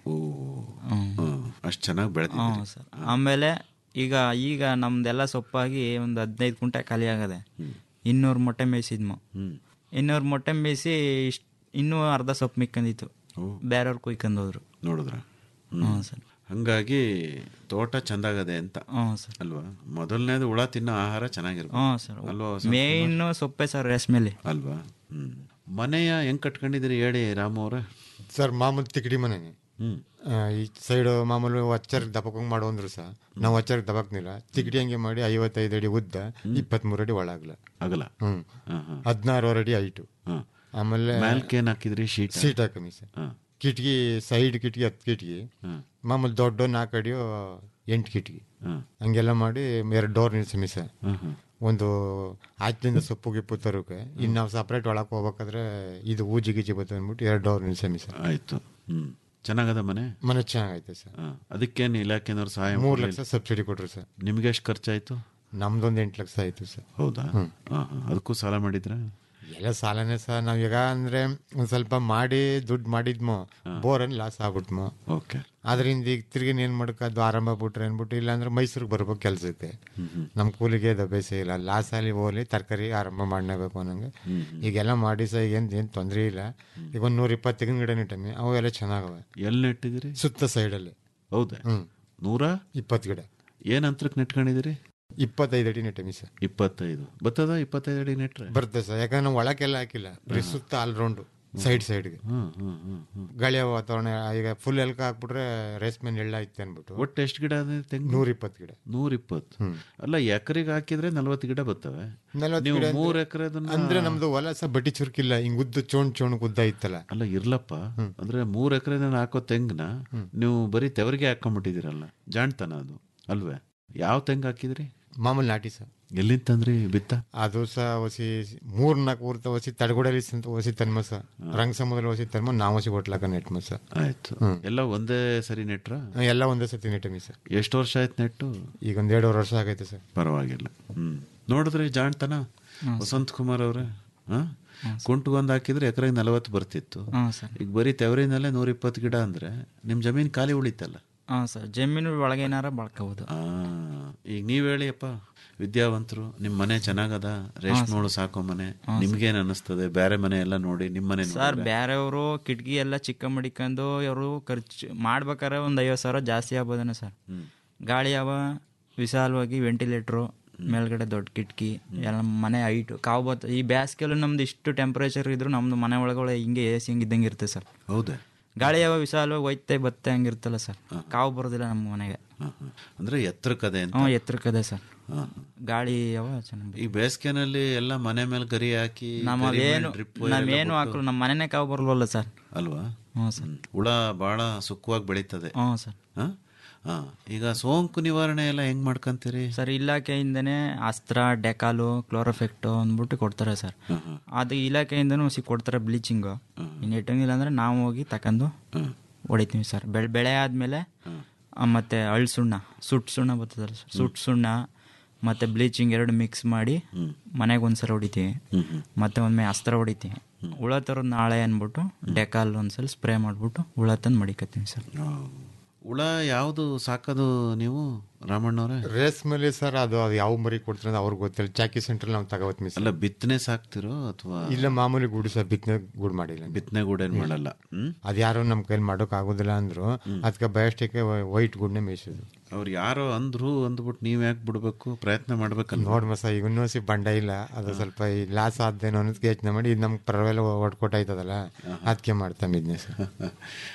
ಅಷ್ಟು ಚೆನ್ನಾಗಿ ಬೆಳೆದಿದೆ ಹ್ಞೂ ಸರ್ ಆಮೇಲೆ ಈಗ ಈಗ ನಮ್ದೆಲ್ಲ ಸೊಪ್ಪಾಗಿ ಒಂದು ಹದಿನೈದು ಕುಂಟೆ ಖಾಲಿ ಆಗದೆ ಇನ್ನೂರು ಮೊಟ್ಟೆ ಮೇಯಿಸಿದ್ಮು ಇನ್ನೂರು ಮೊಟ್ಟೆ ಮೇಯಿಸಿ ಇಷ್ಟು ಇನ್ನೂ ಅರ್ಧ ಸೊಪ್ಪು ಮಿಕ್ಕಂದಿತ್ತು ಬೇರೆಯವ್ರು ಕುಯ್ಕೊಂಡೋದ್ರು ನೋಡಿದ್ರ ಹ್ಞೂ ಸರ್ ಹಂಗಾಗಿ ತೋಟ ಚಂದಾಗದೆ ಅಂತ ಹ್ಞೂ ಸರ್ ಅಲ್ವಾ ಮೊದಲನೇದು ಹುಳ ತಿನ್ನೋ ಆಹಾರ ಚೆನ್ನಾಗಿರ್ಬೇಕು ಹ್ಞೂ ಸರ್ ಅಲ್ವಾ ವಸಂತ್ ಕುಮಾರ್? ಮೇಯ್ನ್ ಸೊಪ್ಪೆ ಸರ್ ರೇಷ್ಮೆಲಿ ಅಲ್ವಾ ಹ್ಮ್ ಮನೆಯ ಹೆಂಗ್ ಕಟ್ಕೊಂಡಿದ್ದೀರಿ ಹೇಳಿ ರಾಮು ಅವ್ರೆ ಸರ್ ಮಾಮೂಲಿ ತಿಕಡಿ ಮನೆನೆ ಹ್ಮ್. ಆ, ಈ ಸೈಡ್ ಮಾಮೂಲಿ ವಚ್ಚರ್ ದಬಕಂಗ್ ಮಾಡೋ ಅಂದ್ರು ಸಹ ನಾವು ವಚ್ಚರ್ ದಬಕ್ನಿಲ್ಲ ತಿಕಡಿ ಹಂಗೆ ಮಾಡಿ ಐವತ್ತೈದು ಅಡಿ ಉದ್ದ ಇಪ್ಪತ್ಮೂರು ಅಡಿ ಒಳಗ್ಲ ಅಗಲ ಹ್ಮ್ ಹಾ, ಹಾ. ಹದಿನಾರು ಅಡಿ ಹೈಟು ಹಾ. ಆಮೇಲೆ ಮ್ಯಾಲ್ಕ್ ಏನ್ ಹಾಕಿದ್ರಿ ಶೀಟ್ ಸೀಟ್ ಹಾಕಮಿ ಸರ್ ಕಿಟಕಿ ಸೈಡ್ ಕಿಟಕಿ ಹತ್ತು ಕಿಟಕಿ ಮಾಮೂಲಿ ದೊಡ್ಡ ನಾಲ್ಕು ಅಡಿಯೋ ಎಂಟು ಕಿಟಕಿ ಹಂಗೆಲ್ಲ ಮಾಡಿ ಎರಡು ಡೋರ್ ನಿಲ್ಸಮಿ ಸರ್ ಒಂದು ಆಚೆಯಿಂದ ಸೊಪ್ಪು ಗಿಪ್ಪು ತರೋಕೆ ಇನ್ನು ನಾವು ಸಪ್ರೇಟ್ ಒಳಗೆ ಹೋಗ್ಬೇಕಾದ್ರೆ ಇದು ಊಜಿ ಗಿಜಿ ಬರ್ತದೆ ಅಂದ್ಬಿಟ್ಟು ಎರಡು ಡೋರ್ ನಿಲ್ಸಮಿ ಸರ್ ಆಯ್ತು ಹ್ಮ್ ಚೆನ್ನಾಗದ ಮನೆ ಮನೆ ಚೆನ್ನಾಗೈತೆ ಸರ್ ಹಾ. ಅದಕ್ಕೇನು ಇಲಾಖೆನವ್ರು ಸಹಾಯ ಮೂರು ಮಾಡ್ಲಿಲ್ಲ? ಲಕ್ಷ ಸಬ್ಸಿಡಿ ಕೊಟ್ರು ಸರ್ ನಿಮ್ಗೆ ಎಷ್ಟು ಖರ್ಚಾಯ್ತು ನಮ್ದೊಂದು ಎಂಟು ಲಕ್ಷ ಆಯ್ತು ಸರ್ ಹೌದಾ ಹ್ಮ್. ಹಾ, ಹಾ. ಅದಕ್ಕೂ ಸಾಲ ಮಾಡಿದ್ರ ಎಲ್ಲ ಸಾಲನೇ ಸರ್ ನಾವ್ ಈಗ ಅಂದ್ರೆ ಒಂದ್ ಸ್ವಲ್ಪ ಮಾಡಿ ದುಡ್ಡು ಮಾಡಿದ್ಮೋ ಬೋರಲ್ಲಿ ಲಾಸ್ ಆಗ್ಬಿಟ್ಮೋ ಓಕೆ ಅದರಿಂದ ಈಗ ತಿರ್ಗಿ ಏನ್ ಮಾಡಕ್ಕದು ಆರಂಭ ಬಿಟ್ರೆ ಅನ್ಬಿಟ್ಟು ಇಲ್ಲಾಂದ್ರೆ ಮೈಸೂರಿಗೆ ಬರ್ಬೇಕು ಕೆಲ್ಸಕ್ಕೆ ನಮ್ ಕೂಲಿಗೆ ದಬೇಸ ಇಲ್ಲ ಲಾಸ್ ಅಲ್ಲಿ ಹೋಗ್ಲಿ ತರಕಾರಿ ಆರಂಭ ಮಾಡಲೇಬೇಕು ಅನ್ನಂಗೆ ಈಗೆಲ್ಲ ಮಾಡಿ ಸಹ ಏನ್ ಏನ್ ತೊಂದ್ರೆ ಇಲ್ಲ ಈಗ ಒಂದ್ ನೂರ ಇಪ್ಪತ್ತು ತೆಂಗಿನ ಗಿಡ ನಿಟ್ಟಮಿ ಅವು ಎಲ್ಲ ಚೆನ್ನಾಗವೆ ಎಲ್ಲಿ ನೆಟ್ಟಿದಿರಿ ಸುತ್ತ ಸೈಡಲ್ಲಿ ಹೌದಾ ಹ್ಮ್ ನೂರ ಇಪ್ಪತ್ತು ಗಿಡ ಏನ್ ಅಂತರಕ್ಕೆ ನೆಟ್ಕೊಂಡಿದಿರಿ ಇಪ್ಪತ್ತೈದು ಅಡಿ ನೆಟ್ಟಮಿ ಸರ್ ಇಪ್ಪತ್ತೈದು ಬರ್ತದ ಇಪ್ಪತ್ತೈದು ಅಡಿ ನೆಟ್ರೆ ಬರ್ತದೆ ಸರ್ ಯಾಕಂದ್ರೆ ನಾವು ಒಳಕ್ಕೆಲ್ಲ ಹಾಕಿಲ್ಲ ಬರೀ ಸುತ್ತ ಆಲ್ ರೌಂಡು ಸೈಡ್ ಸೈಡ್ಗೆ ಹ್ಮ್ ಹ್ಮ್ ಹ್ಮ್ ಹ್ಮ್ ಗಾಳಿಯ ವಾತಾವರಣ ಈಗ ಫುಲ್ ಎಲ್ಕ ಹಾಕ್ಬಿಟ್ರೆ ರೇಷ್ಮೆ ನೆಳ್ಳ ಐತೆ ಅನ್ಬಿಟ್ಟು ಒಟ್ಟು ಎಷ್ಟು ಗಿಡ ಅದೇ ತೆಂಗು ನೂರ ಇಪ್ಪತ್ತು ಗಿಡ ನೂರ ಇಪ್ಪತ್ತು ಅಲ್ಲ ಎಕರೆಗೆ ಹಾಕಿದ್ರೆ ನಲ್ವತ್ತು ಗಿಡ ಬರ್ತವೆ ನಲವತ್ತು ನೀವು ಗಿಡ ಅಂದ್ರೆ- ಮೂರ್ ಎಕರೆ ಅಂದ್ರೆ ನಮ್ದು ಹೊಲ ಸಹ ಬಡ್ಡಿ ಚುರುಕಿಲ್ಲ ಹಿಂಗ್ ಉದ್ದ ಚೋಣ್ ಚೋಣ್ ಉದ್ದ ಇತ್ತಲ್ಲ ಅಲ್ಲ ಇರ್ಲಪ್ಪ ಅಂದ್ರೆ ಮೂರ್ ಎಕರೆ ಹಾಕೋ ತೆಂಗ್ನ ನೀವು ಬರೀ ತೆವರಿಗೆ ಹಾಕೊಂಡ್ಬಿಟ್ಟಿದ್ದೀರಲ್ಲ ಜಾಣ್ತನ ಅದು ಅಲ್ವೇ ಯಾವ ತೆಂಗ್ ಹಾಕಿದ್ರಿ ಮಾಮೂಲಿ ನಾಟಿ ಸರ್ ಎಲ್ಲಿಂದ ತಂದ್ರಿ ಬಿತ್ತ ಅದು ಸಹ ಹೊಸಿ ಮೂರ್ ನಾಲ್ಕು ಊರ್ತ ಹೊಸಿ ತಡಗುಡಲಿ ಹೊಸಿ ತನ್ಮ ಸ ರಂಗ ಸಮುದ್ರ ಹೊಸಿ ತನ್ಮ ನಾವು ಹೊಸಿ ಹೋಟ್ಲಾಕ ನೆಟ್ಮ ಸ ಆಯ್ತು ಎಲ್ಲ ಒಂದೇ ಸರಿ ನೆಟ್ರ ಎಲ್ಲ ಒಂದೇ ಸತಿ ನೆಟ್ಟಮಿ ಸರ್ ಎಷ್ಟು ವರ್ಷ ಆಯ್ತು ನೆಟ್ಟು ಈಗ ಒಂದ್ ಎರಡೂವರೆ ವರ್ಷ ಆಗೈತೆ ಸರ್ ಪರವಾಗಿಲ್ಲ ಹ್ಮ್ ನೋಡಿದ್ರಿ ಜಾಣ್ತನ ವಸಂತ್ ಕುಮಾರ್ ಅವ್ರೆ ಹಾ ಕುಂಟ್ಗೊಂದ್ ಹಾಕಿದ್ರೆ ಎಕರೆಗೆ ನಲವತ್ತು ಬರ್ತಿತ್ತು ಹ್ಞೂ ಸರ್ ಈಗ ಬರೀ ತೆವರಿನಲ್ಲೇ ನೂರ ಇಪ್ಪತ್ತು ಗಿಡ ಅಂದ್ರೆ ನಿಮ್ ಜಮೀನ್ ಖಾಲಿ ಉಳಿತಲ್ಲ ಹಾಂ ಸರ್ ಜಮೀನು ಒಳಗೆ ಏನಾರ ಬಳಕೋಬೋದು ಆ, ಈಗ ನೀವ್ ಹೇಳಿಯಪ್ಪ ವಿದ್ಯಾವಂತರು ನಿಮ್ ಮನೆ ಚೆನ್ನಾಗದ ರೇಷ್ಮೋಳು ಸಾಕೋ ಮನೆ ನಿಮ್ಗೇನ್ ಅನಿಸ್ತದೆ ಬೇರೆ ಮನೆ ಎಲ್ಲ ನೋಡಿ ನಿಮ್ ಮನೆ ಸರ್ ನೋಡಿದ್ರೆ? ಬೇರೆಯವರು ಕಿಟಕಿ ಎಲ್ಲ ಚಿಕ್ಕ ಮಡಿಕೊಂಡು ಅವರು ಖರ್ಚು ಮಾಡ್ಬೇಕಾದ್ರೆ ಒಂದು ಐವತ್ತು ಸಾವಿರ ಜಾಸ್ತಿ ಆಗ್ಬೋದೇನೋ ಸರ್ ಗಾಳಿ ಅವ ವಿಶಾಲವಾಗಿ ವೆಂಟಿಲೇಟ್ರು ಮೇಲ್ಗಡೆ ದೊಡ್ಡ ಕಿಟಕಿ ಎಲ್ಲ ಮನೆ ಹೈಟು ಕಾವು ಬತ್ತ ಈ ಬೇಸಿಗೆಲ್ಲೂ ನಮ್ದು ಇಷ್ಟು ಟೆಂಪ್ರೇಚರ್ ಇದ್ರು ನಮ್ದು ಮನೆ ಒಳಗಡೆ ಹಿಂಗೆ ಎ ಸಿ ಹಿಂಗೆ ಇದ್ದಂಗೆ ಇರುತ್ತೆ ಸರ್ ಹೌದಾ ಗಾಳಿ ಯಾವ ವಿಶಾಲವಾಗಿ ಒಯ್ತೆ ಬತ್ತೆ ಹಂಗಿರ್ತಲ್ಲ ಸರ್ ಕಾವು ಬರೋದಿಲ್ಲ ನಮ್ಮ ಮನೆಗೆ ಹ, ಹ. ಅಂದ್ರೆ ಎತ್ತರಕ್ಕದೆ ಅಂತ ಹ್ಞೂ ಎತ್ತರಕ್ಕದೆ ಸರ್ ಹ. ಗಾಳಿ ಯಾವ ಚೆನ್ನಾಗಿ ಈ ಬೇಸಿಗೆನಲ್ಲಿ ಎಲ್ಲ ಮನೆ ಮೇಲೆ ಗರಿ ಹಾಕಿ ನಮ್ಮ ಗರಿ ಮೇಲೆ ಅವೇನು drip wire ಎಲ್ಲ ನಾವೇನು ಬಿಟ್ಟು- ಹಾಕಲು ನಮ್ಮ ಮನೆನೇ ಕಾವು ಬರಲ್ವಲ್ಲ ಸರ್ ಅಲ್ವಾ ಹ್ಞೂ ಸರ್ ಹ್ಮ್. ಹುಳ ಬಹಳ ಸುಖವಾಗಿ ಬೆಳೀತದೆ ಹ್ಞೂ ಸರ್ ಹ? ಹ. ಈಗ ಸೋಂಕು ನಿವಾರಣೆ ಎಲ್ಲ ಹೆಂಗ್ ಮಾಡ್ಕಂತೀರಿ ಸರ್ ಇಲಾಖೆಯಿಂದನೇ ಅಸ್ತ್ರ ಡೆಕಾಲು ಕ್ಲೋರೋಫೆಕ್ಟು ಅಂದ್ಬಿಟ್ಟು ಕೊಡ್ತಾರೆ ಸರ್ ಅದು ಇಲಾಖೆಯಿಂದನೂ ಸಿ ಕೊಡ್ತಾರೆ ಬ್ಲೀಚಿಂಗು ಇನ್ನು ಇಟ್ಟಂಗಿಲ್ಲ ಅಂದರೆ ನಾವು ಹೋಗಿ ತಗೊಂಡು ಹೊಡಿತೀವಿ ಸರ್ ಬೆಳೆ ಬೆಳೆ ಆದಮೇಲೆ ಮತ್ತು ಅಳ್ ಸುಣ್ಣ ಸುಟ್ಟು ಸುಣ್ಣ ಬರ್ತದಲ್ಲ ಸರ್ ಸುಟ್ಟು ಸುಣ್ಣ ಮತ್ತು ಬ್ಲೀಚಿಂಗ್ ಎರಡು ಮಿಕ್ಸ್ ಮಾಡಿ ಮನೆಗೆ ಒಂದ್ಸಲ ಹೊಡಿತೀವಿ ಮತ್ತೆ ಒಮ್ಮೆ ಅಸ್ತ್ರ ಹೊಡಿತೀವಿ ಹುಳ ತರೋದು ನಾಳೆ ಅಂದ್ಬಿಟ್ಟು ಡೆಕಾಲ್ ಒಂದ್ಸಲ ಸ್ಪ್ರೇ ಮಾಡಿಬಿಟ್ಟು ಹುಳ ತಂದು ಮಡಿಕತ್ತೀವಿ ಸರ್ ಹುಳ ಯಾವುದು ಸಾಕೋದು ನೀವು ರಾಮಣ್ಣವ್ರೆ ರೇಷ್ಮೆಲಿ ಸರ್ ಅದು ಅದು ಯಾವ ಮರಿ ಕೊಡ್ತಾರೆ ಅಂತ ಅವ್ರಿಗೆ ಗೊತ್ತಿಲ್ಲ ಚಾಕಿ ಸೆಂಟರ್ ನಾವು ತಗೋತ್ ಮಿಸ್ ಅಲ್ಲ ಬಿತ್ತನೆ ಸಾಕ್ತಿರೋ ಅಥವಾ ಇಲ್ಲ ಮಾಮೂಲಿ ಗೂಡು ಸರ್ ಬಿತ್ತನೆ ಗೂಡು ಮಾಡಿಲ್ಲ ಬಿತ್ತನೆ ಗೂಡೇನ್ ಮಾಡಲ್ಲ ಹ್ಮ್ ಅದು ಯಾರು ನಮ್ಮ ಕೈಲಿ ಮಾಡೋಕ್ ಆಗೋದಿಲ್ಲ ಅಂದ್ರು ಅದಕ್ಕೆ ಬಯಸ್ಟಿಕ್ಕೆ ವೈಟ್ ಗೂಡ್ನೆ ಮೇಯಿಸೋದು ಅವ್ರು ಯಾರೋ ಅಂದ್ರು ಅಂದ್ಬಿಟ್ಟು ನೀವ್ ಯಾಕೆ ಬಿಡ್ಬೇಕು ಪ್ರಯತ್ನ ಮಾಡ್ಬೇಕಲ್ಲ ನೋಡ್ ಮಸ ಈಗ ಇನ್ನೊಸಿ ಬಂಡ ಇಲ್ಲ ಅದು ಸ್ವಲ್ಪ ಈ ಲಾಸ್ ಆದ್ದೇನೋ ಅನ್ನೋದಕ್ಕೆ ಯೋಚನೆ ಮಾಡಿ ಇದು ನಮ್ಗೆ ಪರವಾಗಿಲ್ಲ ಒಡ್ಕೊಟ್ಟಾಯ್ತದಲ್ಲ ಅದಕ್ಕೆ ಮಾಡ್ತಾ ಬಿಸ್ನೆಸ್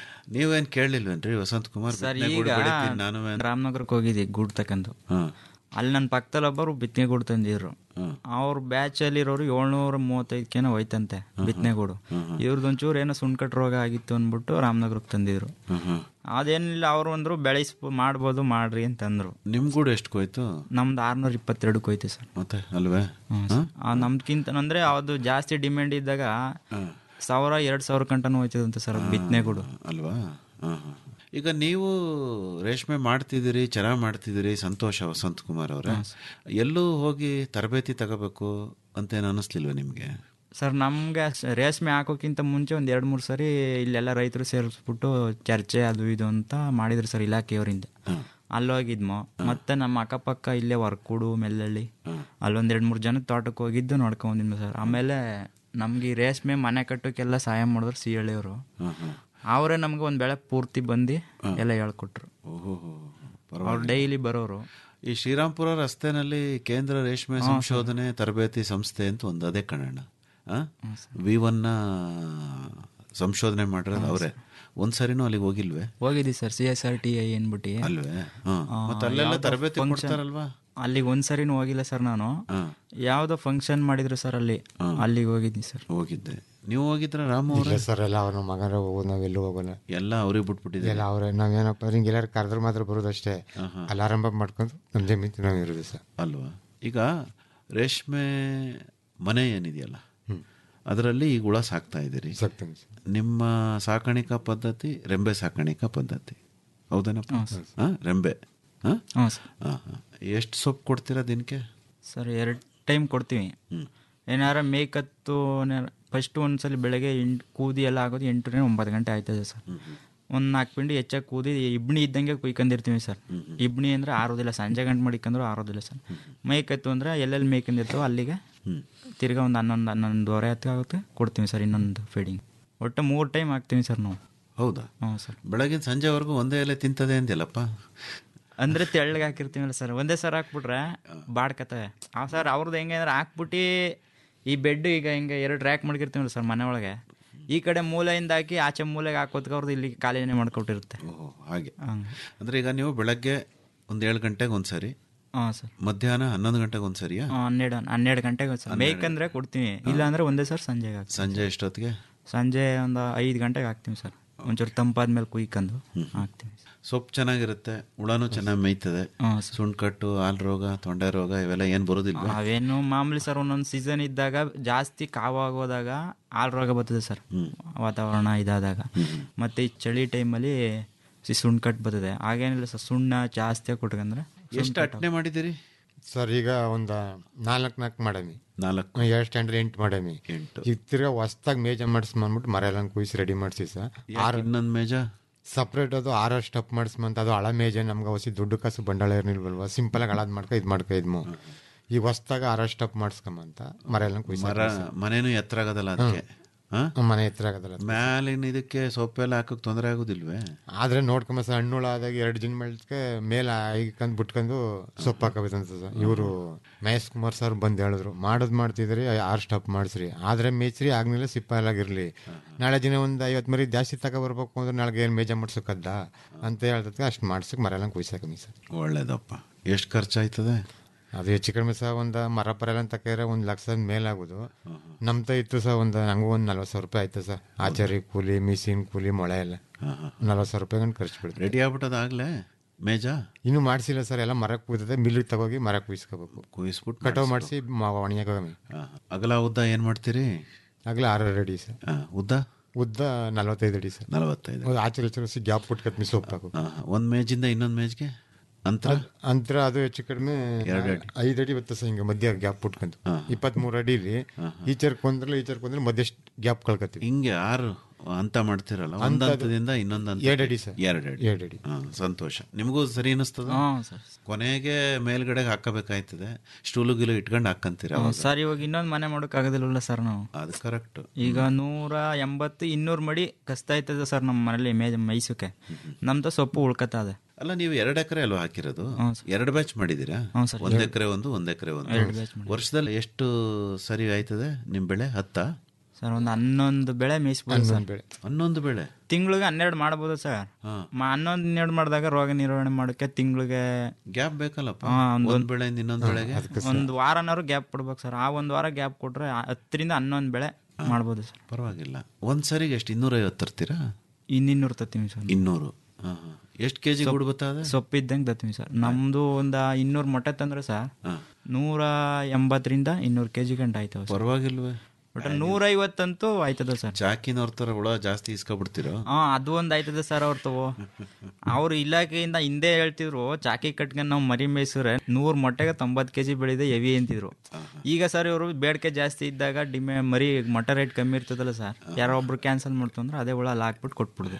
ನೀವೇನ್ ಕೇಳಲಿಲ್ವೇನ್ರಿ ವಸಂತ್ ಕುಮಾರ್ ಸರ್ ಬಿತ್ತನೆ ಈಗ ಗೂಡು ಬೆಳಿತೀನಿ ನಾನು ರಾಮನಗರಕ್ಕೆ ಹೋಗಿದ್ದೆ ಗೂಡು ತಕೊಂಡು ಅಲ್ಲಿ ನನ್ನ ಪಕ್ಕದಲ್ಲಿ ಒಬ್ಬರು ಬಿತ್ತನೆಗೂಡು ತಂದಿದ್ರು ಅವ್ರ ಬ್ಯಾಚಲ್ಲಿ ಇರೋರು ಏಳ್ನೂರ ಮೂವತ್ತೈದಕ್ಕೇನೋ ಹೋಯ್ತಂತೆ ಬಿತ್ತನೆಗೂಡು ಇವ್ರದ್ದೊಂಚೂರು ಏನೋ ಸುಣ್ಕಟ್ ರೋಗ ಆಗಿತ್ತು ಅಂದ್ಬಿಟ್ಟು ರಾಮನಗರಕ್ಕೆ ತಂದಿದ್ರು ಅದೇನಿಲ್ಲ ಅವರು ಅಂದ್ರು ಬೆಳೆಸ್ ಮಾಡ್ಬೋದು ಮಾಡ್ರಿ ಅಂತಂದ್ರು ನಿಮ್ ಗೂಡು ಎಷ್ಟು ಹೋಯ್ತು ನಮ್ದು ಆರ್ನೂರ ಇಪ್ಪತ್ತೆರಡಕ್ಕೆ ಹೋಯ್ತು ಸರ್ ಮತ್ತೆ ಅಲ್ವೇ ಆ, ನಮ್ದ್ಕಿಂತ ಅಂದ್ರೆ ಅದು ಜಾಸ್ತಿ ಡಿಮ್ಯಾಂಡ್ ಇದ್ದಾಗ ಸಾವಿರ ಎರಡ್ ಸಾವಿರ ಕಂಟನೂ ಹೋಯ್ತದಂತೆ ಸರ್ ಬಿತ್ತನೆಗೂಡು ಅಲ್ವಾ ಹಾ, ಹಾ. ಈಗ ನೀವು ರೇಷ್ಮೆ ಮಾಡ್ತಿದ್ದೀರಿ ಚೆನ್ನಾಗಿ ಮಾಡ್ತಿದ್ದೀರಿ ಸಂತೋಷ ವಸಂತ್ ಕುಮಾರ್ ಅವರೇ ಎಲ್ಲೂ ಹೋಗಿ ತರಬೇತಿ ತಗೋಬೇಕು ಅಂತೇನು ಅನ್ನಿಸ್ಲಿಲ್ವ ನಿಮಗೆ ಸರ್ ನಮ್ಗೆ ಸ- ರೇಷ್ಮೆ ಹಾಕೋಕ್ಕಿಂತ ಮುಂಚೆ ಒಂದ್ ಎರಡ್ ಮೂರ್ ಸರಿ ಇಲ್ಲೆಲ್ಲ ರೈತರು ಸೇರಿಸ್ಬಿಟ್ಟು ಚರ್ಚೆ ಅದು ಇದು ಅಂತ ಮಾಡಿದ್ರು ಸರ್ ಇಲಾಖೆಯವರಿಂದ ಅಲ್ಲೋಗಿದ್ಮೋ ಮತ್ತೆ ನಮ್ಮ ಅಕ್ಕಪಕ್ಕ ಇಲ್ಲೇ ವರ್ಕೂಡು ಮೆಲ್ಲಳ್ಳಿ ಅಲ್ಲೊಂದ್ ಎರಡ್ ಮೂರ್ ಜನ ತೋಟಕ್ಕೆ ಹೋಗಿದ್ದು ನೋಡ್ಕೊಂಡಿದ್ವಿ ಸರ್ ಆಮೇಲೆ ನಮ್ಗೆ ಈ ರೇಷ್ಮೆ ಮನೆ ಕಟ್ಟೋಕ್ಕೆಲ್ಲ ಸಹಾಯ ಮಾಡಿದ್ರು ಸಿ ಹಳ್ಳಿಯವರು ಅವರೇ ನಮ್ಗೆ ಒಂದ್ ಬೆಳೆ ಪೂರ್ತಿ ಬಂದು ಎಲ್ಲ ಹೇಳ್ಕೊಟ್ರು ಅವ್ರು ಡೈಲಿ ಬರೋರು ಈ ಶ್ರೀರಾಮ್ಪುರ ರಸ್ತೆನಲ್ಲಿ ಕೇಂದ್ರ ರೇಷ್ಮೆ ಸಂಶೋಧನೆ ತರಬೇತಿ ಸಂಸ್ಥೆ ಅಂತ ಒಂದು ಅದೇ ಕಣಣ್ಣ ವಿ ಒನ್ ಸಂಶೋಧನೆ ಮಾಡಿರೋದು ಅವರೇ ಒಂದ್ಸರಿನೂ ಅಲ್ಲಿಗೆ ಹೋಗಿಲ್ವೇ ಹೋಗಿದ್ವಿ sir C S R T I ಅನ್ಬಿಟ್ಟು ಅಲ್ವೇ ಹಾ. ಮತ್ತೆ ಅಲ್ಲೆಲ್ಲ ತರಬೇತಿ ಕೊಡ್ತಾರಲ್ವಾ ಅಲ್ಲಿಗೆ ಒಂದ್ಸರಿನೂ ಹೋಗಿಲ್ಲ ಸರ್ ನಾನು ಯಾವ್ದೋ ಫಂಕ್ಷನ್ ಮಾಡಿದ್ರು ಸರ್ ಅಲ್ಲಿ ಅಲ್ಲಿಗೆ ಹೋಗಿದ್ನಿ ಸರ್ ಹೋಗಿದ್ದೆ ನೀವು ಹೋಗಿದ್ರ ರಾಮ ಅವ್ರೆ? ಇಲ್ಲ ಸರ್ ಎಲ್ಲ ಅವ್ರ ಮಗನ ಹೋಗೋದು ನಾವ್ ಎಲ್ಲೂ ಹೋಗೋಣ ಎಲ್ಲ ಅವ್ರಿಗೆ ಬಿಟ್ಬಿಟ್ಟಿದೆ ಎಲ್ಲ ಅವ್ರೆ ನಾವೇನಪ್ಪ ಹಿಂಗೆ ಎಲ್ಲಾರು ಕರೆದ್ರೆ ಮಾತ್ರ ಬರೋದಷ್ಟೇ ಅಲ್ಲಿ ಆರಂಭ ಮಾಡ್ಕೊಂಡು ನಮ್ ಜಮೀನು ನಾವು ಇರೋದು ಸರ್ ಅಲ್ವಾ ಈಗ ರೇಷ್ಮೆ ಮನೆ ಏನಿದೆಯಲ್ಲ ಅದರಲ್ಲಿ ಈಗ ಹುಳ ಸಾಕ್ತಾ ಇದ್ದೀರಿ ನಿಮ್ಮ ಸಾಕಾಣಿಕಾ ಪದ್ಧತಿ ರೆಂಬೆ ಸಾಕಾಣಿಕಾ ಪದ್ಧತಿ ಹೌದೇನಪ್ಪ ಹಾ, ರೆಂಬೆ ಎಷ್ಟು ಸೊಪ್ಪು ಕೊಡ್ತೀರಾ ದಿನಕ್ಕೆ ಸರ್ ಎರಡು ಟೈಮ್ ಕೊಡ್ತೀವಿ ಏನಾರ ಮೇಕತ್ತು ಫಸ್ಟ್ ಒಂದ್ಸಲಿ ಬೆಳಗ್ಗೆ ಎಂಟು ಕೂದಿ ಎಲ್ಲ ಆಗೋದು ಎಂಟರಿಂದ ಒಂಬತ್ತು ಗಂಟೆ ಆಯ್ತದೆ ಸರ್ ಒಂದು ನಾಲ್ಕು ಪಿಂಡಿ ಹೆಚ್ಚಾಗಿ ಕೂದಿ ಇಬ್ಣಿ ಇದ್ದಂಗೆ ಕುಯ್ಕೊಂಡಿರ್ತೀವಿ ಸರ್ ಇಬ್ಣಿ ಅಂದ್ರೆ ಆರೋದಿಲ್ಲ ಸಂಜೆ ಗಂಟೆ ಮಡಿಕಂದ್ರು ಆರೋದಿಲ್ಲ ಸರ್ ಮೇಕತ್ತು ಅಂದ್ರೆ ಎಲ್ಲೆಲ್ಲಿ ಮೇಯ್ಕೊಂಡಿರ್ತಾವೋ ಅಲ್ಲಿಗೆ ತಿರ್ಗಾ ಒಂದು ಹನ್ನೊಂದು ಹನ್ನೊಂದುವರೆ ಹತ್ತು ಆಗುತ್ತೆ ಕೊಡ್ತೀವಿ ಸರ್ ಇನ್ನೊಂದು ಫೀಡಿಂಗ್ ಒಟ್ಟು ಮೂರು ಟೈಮ್ ಹಾಕ್ತೀವಿ ಸರ್ ನಾವು ಹೌದಾ ಹ್ಞೂ ಸರ್ ಬೆಳಗಿನ ಸಂಜೆವರೆಗೂ ಒಂದೇ ಎಲೆ ತಿಂತದೆ ಅಂದಿಲ್ಲಪ್ಪ ಅಂದ್ರೆ ತೆಳ್ಳಗೆ ಹಾಕಿರ್ತೀವಲ್ಲ ಸರ್ ಒಂದೇ ಸರ್ ಹಾಕ್ಬಿಟ್ರೆ ಬಾಡ್ಕತ್ತವೆ ಆ ಸರ್ ಅವ್ರದ್ದು ಹೆಂಗೆ ಅಂದ್ರೆ ಹಾಕ್ಬಿಟ್ಟು ಈ ಬೆಡ್ ಈಗ ಹಿಂಗೆ ಎರಡು ರ್ಯಾಕ್ ಮಡ್ಗಿರ್ತೀವಲ್ಲ ಸರ್ ಮನೆ ಒಳಗೆ ಈ ಕಡೆ ಮೂಲೆಯಿಂದ ಹಾಕಿ ಆಚೆ ಮೂಲೆಗೆ ಹಾಕೋದಕ್ಕೆ ಅವ್ರದ್ದು ಇಲ್ಲಿ ಖಾಲಿನೇ ಮಾಡ್ಕೊಟ್ಟಿರುತ್ತೆ ಹಾಗೆ ಅಂದ್ರೆ ಈಗ ನೀವು ಬೆಳಗ್ಗೆ ಒಂದ್ ಏಳು ಗಂಟೆಗೆ ಒಂದ್ಸರಿ ಹಾಂ ಸರ್ ಮಧ್ಯಾಹ್ನ ಹನ್ನೊಂದು ಗಂಟೆಗೆ ಒಂದ್ಸರಿಯಾ ಹನ್ನೆರಡು ಹನ್ನೆರಡು ಗಂಟೆಗೆ ಸರ್ ಬೇಕಂದ್ರೆ ಕೊಡ್ತೀವಿ ಇಲ್ಲ ಅಂದ್ರೆ ಒಂದೇ ಸರ್ ಸಂಜೆಗೆ ಹಾಕ್ತೀವಿ ಸಂಜೆ ಎಷ್ಟೊತ್ತಿಗೆ ಸಂಜೆ ಒಂದು ಐದು ಗಂಟೆಗೆ ಹಾಕ್ತೀವಿ ಸರ್ ಒಂಚೂರು ತಂಪಾದ್ಮೇಲೆ ಕುಯ್ಕೊಂಡು ಹಾಕ್ತೀವಿ ಸೊಪ್ಪು ಚೆನ್ನಾಗಿರುತ್ತೆ ಹುಳನೂ ಚೆನ್ನಾಗಿ ಮೇಯ್ತದೆ ಸುಣ್ಕಟ್ಟು ಹಾಲ್ ರೋಗ ತೊಂಡೆ ರೋಗ ಇವೆಲ್ಲ ಏನ್ ಬರೋದಿಲ್ವಾ ಅವೇನು ಮಾಮೂಲಿ ಸರ್ ಒಂದೊಂದು ಸೀಸನ್ ಇದ್ದಾಗ ಜಾಸ್ತಿ ಕಾವಾಗೋದಾಗ ಹಾಲ್ ರೋಗ ಬರ್ತದೆ ಸರ್ ವಾತಾವರಣ ಇದಾದಾಗ ಮತ್ತೆ ಈ ಚಳಿ ಟೈಮಲ್ಲಿ ಸುಣ್ಣ ಕಟ್ ಬರ್ತದೆ ಹಾಗೇನಿಲ್ಲ ಸರ್ ಸುಣ್ಣ ಜಾಸ್ತಿ ಕೊಟ್ಕಂದ್ರೆ ಎಷ್ಟು ಅಟ್ನೆ ಮಾಡಿದಿರಿ ಸರ್ ಈಗ ಒಂದು ನಾಲ್ಕು ನಾಲ್ಕು ಮಾಡಮಿ ನಾಲ್ಕು ಎರಡು ಸ್ಟ್ಯಾಂಡರ್ ಎಂಟು ಮಾಡಮಿ ಎಂಟು ಈಗ ತಿರ್ಗಾ ಹೊಸ್ದಾಗಿ ಮೇಜ ಮಾಡಿಸ್ಕೊಂಡ್ಬಿಟ್ಟು ಮರ ಎಲ್ಲ ಕುಯ್ಸಿ ರೆಡಿ ಮಾಡಿಸಿ ಸರ್ ಯಾಕೆ ಇನ್ನೊಂದ್ ಮೇಜ ಸಪ್ರೇಟ್ ಅದು ಆರು ಸ್ಟಪ್ ಮಾಡಿಸ್ಮಂತ ಅದು ಹಳ ಮೇಜ ನಮ್ಗೆ ಹೊಸಿ ದುಡ್ಡು ಕಾಸು ಬಂಡಾಳ ಇರ್ನಿಲ್ವಲ್ವ ಸಿಂಪಲ್ ಆಗಿ ಹಳದ್ ಮಾಡ್ಕೊ ಇದು ಮಾಡ್ಕೊ ಇದ್ಮು ಈಗ ಹೊಸ್ದಾಗ ಆರು ಸ್ಟಪ್ ಮಾಡಿಸ್ಕೊಂಬಂತ ಮರ ಎಲ್ಲ ಕುಯ್ಸಿ ಮರ ಮನೇನು ಎತ್ತರ ಆಗದಲ್ಲ ಅದಕ್ಕೆ ಹಾ? ಮನೆ ಎತ್ತರ ಆಗದಲ್ಲ ಮ್ಯಾಲಿನ ಇದಕ್ಕೆ ಸೊಪ್ಪೆಲ್ಲ ಹಾಕಕ್ ತೊಂದರೆ ಆಗುದಿಲ್ವೇ ಆದ್ರೆ ನೋಡ್ಕೊಂಬ ಸರ್ ಹಣ್ಣುಳ ಆದಾಗ ಎರಡು ದಿನ ಮೇಳ್ಕೆ ಮೇಲೆ ಐಕಂದ್ ಬಿಟ್ಕೊಂಡು ಸೊಪ್ಪು ಹಾಕಬೇಕಂತ ಸರ್ ಇವರು ಮಹೇಶ್ ಕುಮಾರ್ ಸರ್ ಬಂದು ಹೇಳಿದ್ರು ಮಾಡೋದು ಮಾಡ್ತಿದ್ರಿ ಆರು ಸ್ಟಾಪ್ ಮಾಡಿಸ್ರಿ ಆದ್ರೆ ಮೇಚ್ರಿ ಆಗ್ನಿಲ್ಲ ಸಿಪ್ಪಾಲಾಗಿರ್ಲಿ ನಾಳೆ ದಿನ ಒಂದು ಐವತ್ತು ಮರಿ ಜಾಸ್ತಿ ತಗೋ ಬರ್ಬೇಕು ಅಂದ್ರೆ ನಾಳೆಗೆ ಏನು ಮೇಜ ಮಾಡ್ಸೋಕದ್ದ ಅಂತ ಹೇಳ್ದಕ್ಕೆ ಅಷ್ಟು ಮಾಡ್ಸಕ್ ಮರ ಎಲ್ಲ ಕುಯ್ಸಾಕಮಿ ಸರ್ ಒಳ್ಳೇದಪ್ಪ ಎಷ್ಟು ಖರ್ಚಾಯ್ತದೆ ಅದು ಹೆಚ್ಚು ಕಡಿಮೆ ಸಹ ಒಂದು ಮರ ಪರ ಎಲ್ಲ ತಕ್ಕಿದ್ರೆ ಒಂದು ಲಕ್ಷದ ಮೇಲಾಗೋದು ನಮ್ತ ಇತ್ತು ಸಹ ಒಂದು ನಂಗೂ ಒಂದು ನಲ್ವತ್ತು ಸಾವಿರ ರೂಪಾಯಿ ಆಯ್ತು ಸರ್ ಆಚಾರಿ ಕೂಲಿ ಮಿಷಿನ್ ಕೂಲಿ ಮೊಳೆ ಎಲ್ಲ ನಲ್ವತ್ತು ಸಾವಿರ ರೂಪಾಯಿ ಗಂಟು ಖರ್ಚು ಬಿಡ್ತೀವಿ ರೆಡಿ ಆಗ್ಬಿಟ್ಟದಾಗ್ಲೇ ಮೇಜ ಇನ್ನೂ ಮಾಡಿಸಿಲ್ಲ ಸರ್ ಎಲ್ಲ ಮರ ಕೂತದೆ ಮಿಲ್ಲಿಗೆ ತಗೋಗಿ ಮರ ಕುಯ್ಸ್ಕೋಬೇಕು ಕುಯ್ಸ್ಬಿಟ್ಟು ಕಟಾವ್ ಮಾಡಿಸಿ ಒಣಗ್ಯಾಕಮಿ ಅಗಲ ಉದ್ದ ಏನ್ ಮಾಡ್ತೀರಿ ಆಗಲೇ ಆರು ಅಡಿ ಸರ್ ಆ, ಉದ್ದ ಉದ್ದ ನಲವತ್ತೈದು ಅಡಿ ಸರ್ ನಲವತ್ತೈದು ಹೌದು, ಆಚೆ ಈಚೆ ಗ್ಯಾಪ್ ಕೊಟ್ಕತ್ ಸೊಪ್ಪು ಹಾಕು ಆ, ಒಂದ್ ಮೇಜಿಂದ ಇನ್ನೊಂದ್ ಮೇಜ್ಗೆ ಅಂತರ ಅಂತರ ಅದು ಹೆಚ್ಚು ಕಡಿಮೆ ಎರಡು ಅಡಿ. ಐದು ಅಡಿ ಬರ್ತದೆ ಸರ್ ಹಿಂಗೆ ಮಧ್ಯ ಗ್ಯಾಪ್ ಬಿಟ್ಕೊಂಡು ಇಪ್ಪತ್ಮೂರು ಅಡಿಲಿ ಈಚರ್ ಕೊಂದ್ರೆ ಈಚರ್ ಕೊಂದ್ರೆ ಮಧ್ಯ ಗ್ಯಾಪ್ ಕಳ್ಕೊತೀವಿ ಹಿಂಗೆ ಆರು ಅಂತ ಮಾಡ್ತಿರಲ್ಲ ಒಂದ್ ಅಂತದ್ದು- ಹಂತದಿಂದ ಇನ್ನೊಂದ್ ಹಂತ ಎರಡ್ ಅಡಿ ಸರ್. ಎರಡು ಅಡಿ ಎರಡ್ ಅಡಿ. ಹಾ, ಸಂತೋಷ ನಿಮಗೂ ಸರಿ ಅನಿಸ್ತದ ಹಾಂ ಸರ್ ಕೊನೆಗೆ ಮೇಲ್ಗಡೆ ಹಾಕಬೇಕಾಯ್ತದೆ ಸ್ಟೂಲು ಗಿಲು ಇಟ್ಕೊಂಡು ಹಾಕಂತೀರ ಹ್ಮ್, ಸರ್ ಇವಾಗ ಇನ್ನೊಂದು ಮನೆ ಮಾಡೋಕ್ಕಾಗೋದಿಲ್ಲ ಸರ್ ನಾವು ಅದು ಕರೆಕ್ಟ್ ಈಗ ನೂರ ಎಂಬತ್ತು ಇನ್ನೂರು ಮಡಿ ಕಸ್ತಾ ಇರ್ತದೆ ಸರ್ ನಮ್ಮ ಮನೇಲಿ ಮೇಜ್ ಮೈಸೂಕೆ ನಮ್ದು ಸೊಪ್ಪು ಉಳ್ಕತ್ತದೆ ಅಲ್ಲ ನೀವು ಎರಡು ಎಕರೆ ಅಲ್ವಾ ಹಾಕಿರೋದು ಹ್ಞೂ ಎರಡು ಬ್ಯಾಚ್ ಮಾಡಿದ್ದೀರಾ ಹ್ಞೂ ಸರ್. ಒಂದ್ ಎಕರೆ ಒಂದು ಒಂದ್ ಎಕರೆ ಒಂದು ಎರಡು batch ವರ್ಷದಲ್ಲಿ ಎಷ್ಟು ಸರಿ ಆಯ್ತದೆ ನಿಮ್ ಬೆಳೆ ಹತ್ತ ಸರ್ ಒಂದು ಹನ್ನೊಂದು ಬೆಳೆ ಮೇಯಿಸ್ಬೋದು ಸರ್ ಹನ್ನೊಂದು ಬೆಳೆ ಹನ್ನೊಂದು ಬೆಳೆ ತಿಂಗಳಿಗೆ ಹನ್ನೆರಡು ಮಾಡ್ಬೋದು ಸರ್ ಮ- ಹನ್ನೊಂದು ಹನ್ನೆರಡು ಮಾಡಿದಾಗ ರೋಗ ನಿರ್ವಹಣೆ ಮಾಡೋಕ್ಕೆ ತಿಂಗಳಿಗೆ ಗ್ಯಾಪ್ ಬೇಕಲ್ಲಪ್ಪ ಹಾ, ಒಂದು- ಒಂದ್ ಬೆಳೆಯಿಂದ ಇನ್ನೊಂದು ಬೆಳೆಗೆ ಒಂದು ವಾರನಾರು ಗ್ಯಾಪ್ ಕೊಡ್ಬೇಕು ಸರ್ ಆ ಒಂದು ವಾರ ಗ್ಯಾಪ್ ಕೊಟ್ರೆ ಆ- ಹತ್ತರಿಂದ ಹನ್ನೊಂದು ಬೆಳೆ ಮಾಡ್ಬೋದು ಸರ್ ಪರವಾಗಿಲ್ಲ ಒಂದ್ ಸರಿಗೆ ಎಷ್ಟು ಇನ್ನೂರೈವತ್ತು ತರ್ತೀರಾ ಇನ್ನಿನ್ನೂರು ತತ್ತೀವಿ ಸರ್ ಇನ್ನೂರು ಎಷ್ಟು ಕೆಜಿ ಸೊಪ್ಪು- ಗೂಡು ಬರ್ತದೆ ಸೊಪ್ಪು ಇದ್ದಂಗೆ ತತ್ತೀವಿ ಸರ್ ನಮ್ದು ಒಂದು ಇನ್ನೂರು ಮೊಟ್ಟೆ ತಂದ್ರೆ ಸರ್ ನೂರ ಎಂಬತ್ತರಿಂದ ಇನ್ನೂರು ಕೆ ಜಿ ಗಂಟೆ ಆಯ್ತವ ಸರ್ ಪರವಾಗಿಲ್ವೇ ಒಟ್ಟು ನೂರೈವತ್ತಂತೂ ಆಯ್ತದ ಸರ್ ಚಾಕಿನವ್ರ ತರ ಹುಳ ಜಾಸ್ತಿ ಇಸ್ಕೊಬಿಡ್ತೀರೋ ಹಾ ಅದು ಒಂದು ಆಯ್ತದ ಸರ್ ಅವ್ರ ತಗೋ ಅವ್ರು ಇಲಾಖೆಯಿಂದ ಹಿಂದೆ ಹೇಳ್ತಿದ್ರು ಚಾಕಿ ಕಟ್ಕೊಂಡು ನಾವು ಮರಿ ಮೇಯ್ಸಿದ್ರೆ ನೂರ್ ಮೊಟ್ಟೆಗೆ ತೊಂಬತ್ತು ಕೆಜಿ ಬೆಳೆದೆ ಹೆವಿ ಅಂತಿದ್ರು ಈಗ ಸರ್ ಇವರು ಬೇಡಿಕೆ ಜಾಸ್ತಿ ಇದ್ದಾಗ ಡಿಮೆ ಮರಿ ಮೊಟ್ಟೆ ರೇಟ್ ಕಮ್ಮಿ ಇರ್ತದಲ್ಲ ಸರ್ ಯಾರೋ ಒಬ್ರು ಕ್ಯಾನ್ಸಲ್ ಮಾಡ್ತು ಅಂದ್ರೆ ಅದೇ ಹುಳ ಅಲ್ಲಿ ಹಾಕ್ಬಿಟ್ಟು ಕೊಟ್ಬಿಡುದು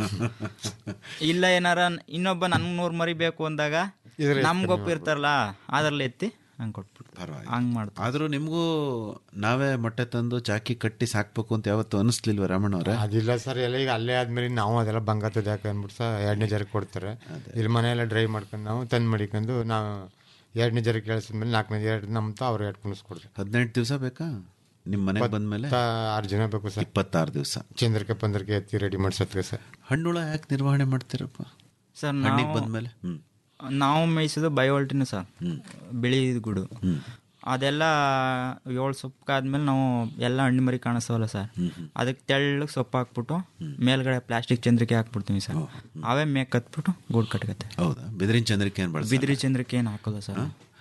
ಇಲ್ಲ ಏನಾರ ಇನ್ನೊಬ್ಬ ನನ್ಗೆ ನೂರ್ ಮರಿ ಬೇಕು ಅಂದಾಗ ಇದ್ರೆ ನಮ್ಗೊಪ್ಪ ಇರ್ತಾರಲ್ಲ ಅದ್ರಲ್ಲಿ ಎತ್ತಿ ಹಂಗೆ ಕೊಟ್ಬಿಡ್ತು ಹಂಗ್ ಮಾಡ್ತಾರೆ ಆದ್ರೂ ನಿಮ್ಗೂ ನಾವೇ ಮೊಟ್ಟೆ ತಂದು ಚಾಕಿ ಕಟ್ಟಿ ಸಾಕ್ಬೇಕು ಅಂತ ಯಾವತ್ತು ಅನಿಸ್ಲಿಲ್ವ ರಾಮಣ್ಣವ್ರೆ ಅದಿಲ್ಲ ಸರ್ ಎಲ್ಲ ಈಗ ಅಲ್ಲೇ ಆದ್ಮೇಲೆ ನಾವು ಅದೆಲ್ಲ ಬಂಗಾತದ ಯಾಕೆ ಅಂದ್ಬಿಟ್ಟು ಸರ್ ಎರಡನೇ ಜರಕ್ಕೆ ಕೊಡ್ತಾರೆ ಇಲ್ಲಿ ಮನೆಯೆಲ್ಲ ಡ್ರೈವ್ ಮಾಡ್ಕೊಂಡು ನಾವು ತಂದು ಮಡಿಕೊಂಡು ನಾವು ಎರಡನೇ ಜರಕ್ಕೆ ಕೇಳಿಸಿದ್ಮೇಲೆ ನಾಲ್ಕನೇ ಎರಡು ನಮ್ತ ಅವ್ರು ಎರಡು ಕುಣಿಸ್ಕೊಡ್ತಾರೆ ಹದಿನೆಂಟು ದಿವಸ ಬೇಕಾ ನಿಮ್ ಮನೆಗೆ ಬಂದ್ಮೇಲೆ ಆರು ಜನ ಬೇಕು ಸರ್ ಇಪ್ಪತ್ತಾರು ದಿವಸ ಚಂದ್ರಕ್ಕೆ ಪಂದ್ರಕ್ಕೆ ಎತ್ತಿ ರೆಡಿ ಮಾಡ್ಸತ್ಗೆ ಸರ್ ಹಣ್ಣುಳ ಯಾಕೆ ನಿರ್ವಹಣೆ ಮಾಡ್ತೀರಪ್ಪ ಸರ್ ಹಣ್ಣಿಗೆ ನಾವು- ಬಂದ್ಮೇಲೆ ಹ್ಮ್ ನಾವು ಮೇಯಿಸೋದು ಬಯೋಲ್ಟಿನ ಸರ್ ಬಿಳಿ ಗುಡು ಅದೆಲ್ಲ ಏಳು ಸೊಪ್ಪಾದ್ಮೇಲೆ ನಾವು ಎಲ್ಲ ಹಣ್ಣು ಮರಿ ಕಾಣಿಸ್ತಾವಲ್ಲ ಸರ್ ಅದಕ್ಕೆ ತೆಳ್ಳಗೆ ಸೊಪ್ಪು ಹಾಕ್ಬಿಟ್ಟು ಮೇಲ್ಗಡೆ ಪ್ಲಾಸ್ಟಿಕ್ ಚಂದ್ರಿಕೆ ಹಾಕ್ಬಿಡ್ತೀವಿ ಸರ್ ಅವೇ ಮೇಕ್ ಕತ್ಬಿಟ್ಟು ಗೂಡು ಕಟ್ಕತ್ತೆ ಹೌದಾ ಬಿದಿರಿನ ಚಂದ್ರಿಕೆ ಏನ್ ಬಳಸ ಬಿದಿರಿ ಚಂದ್ರಿಕೆ ಏನು ಹಾಕೋಲ್ಲ ಸರ್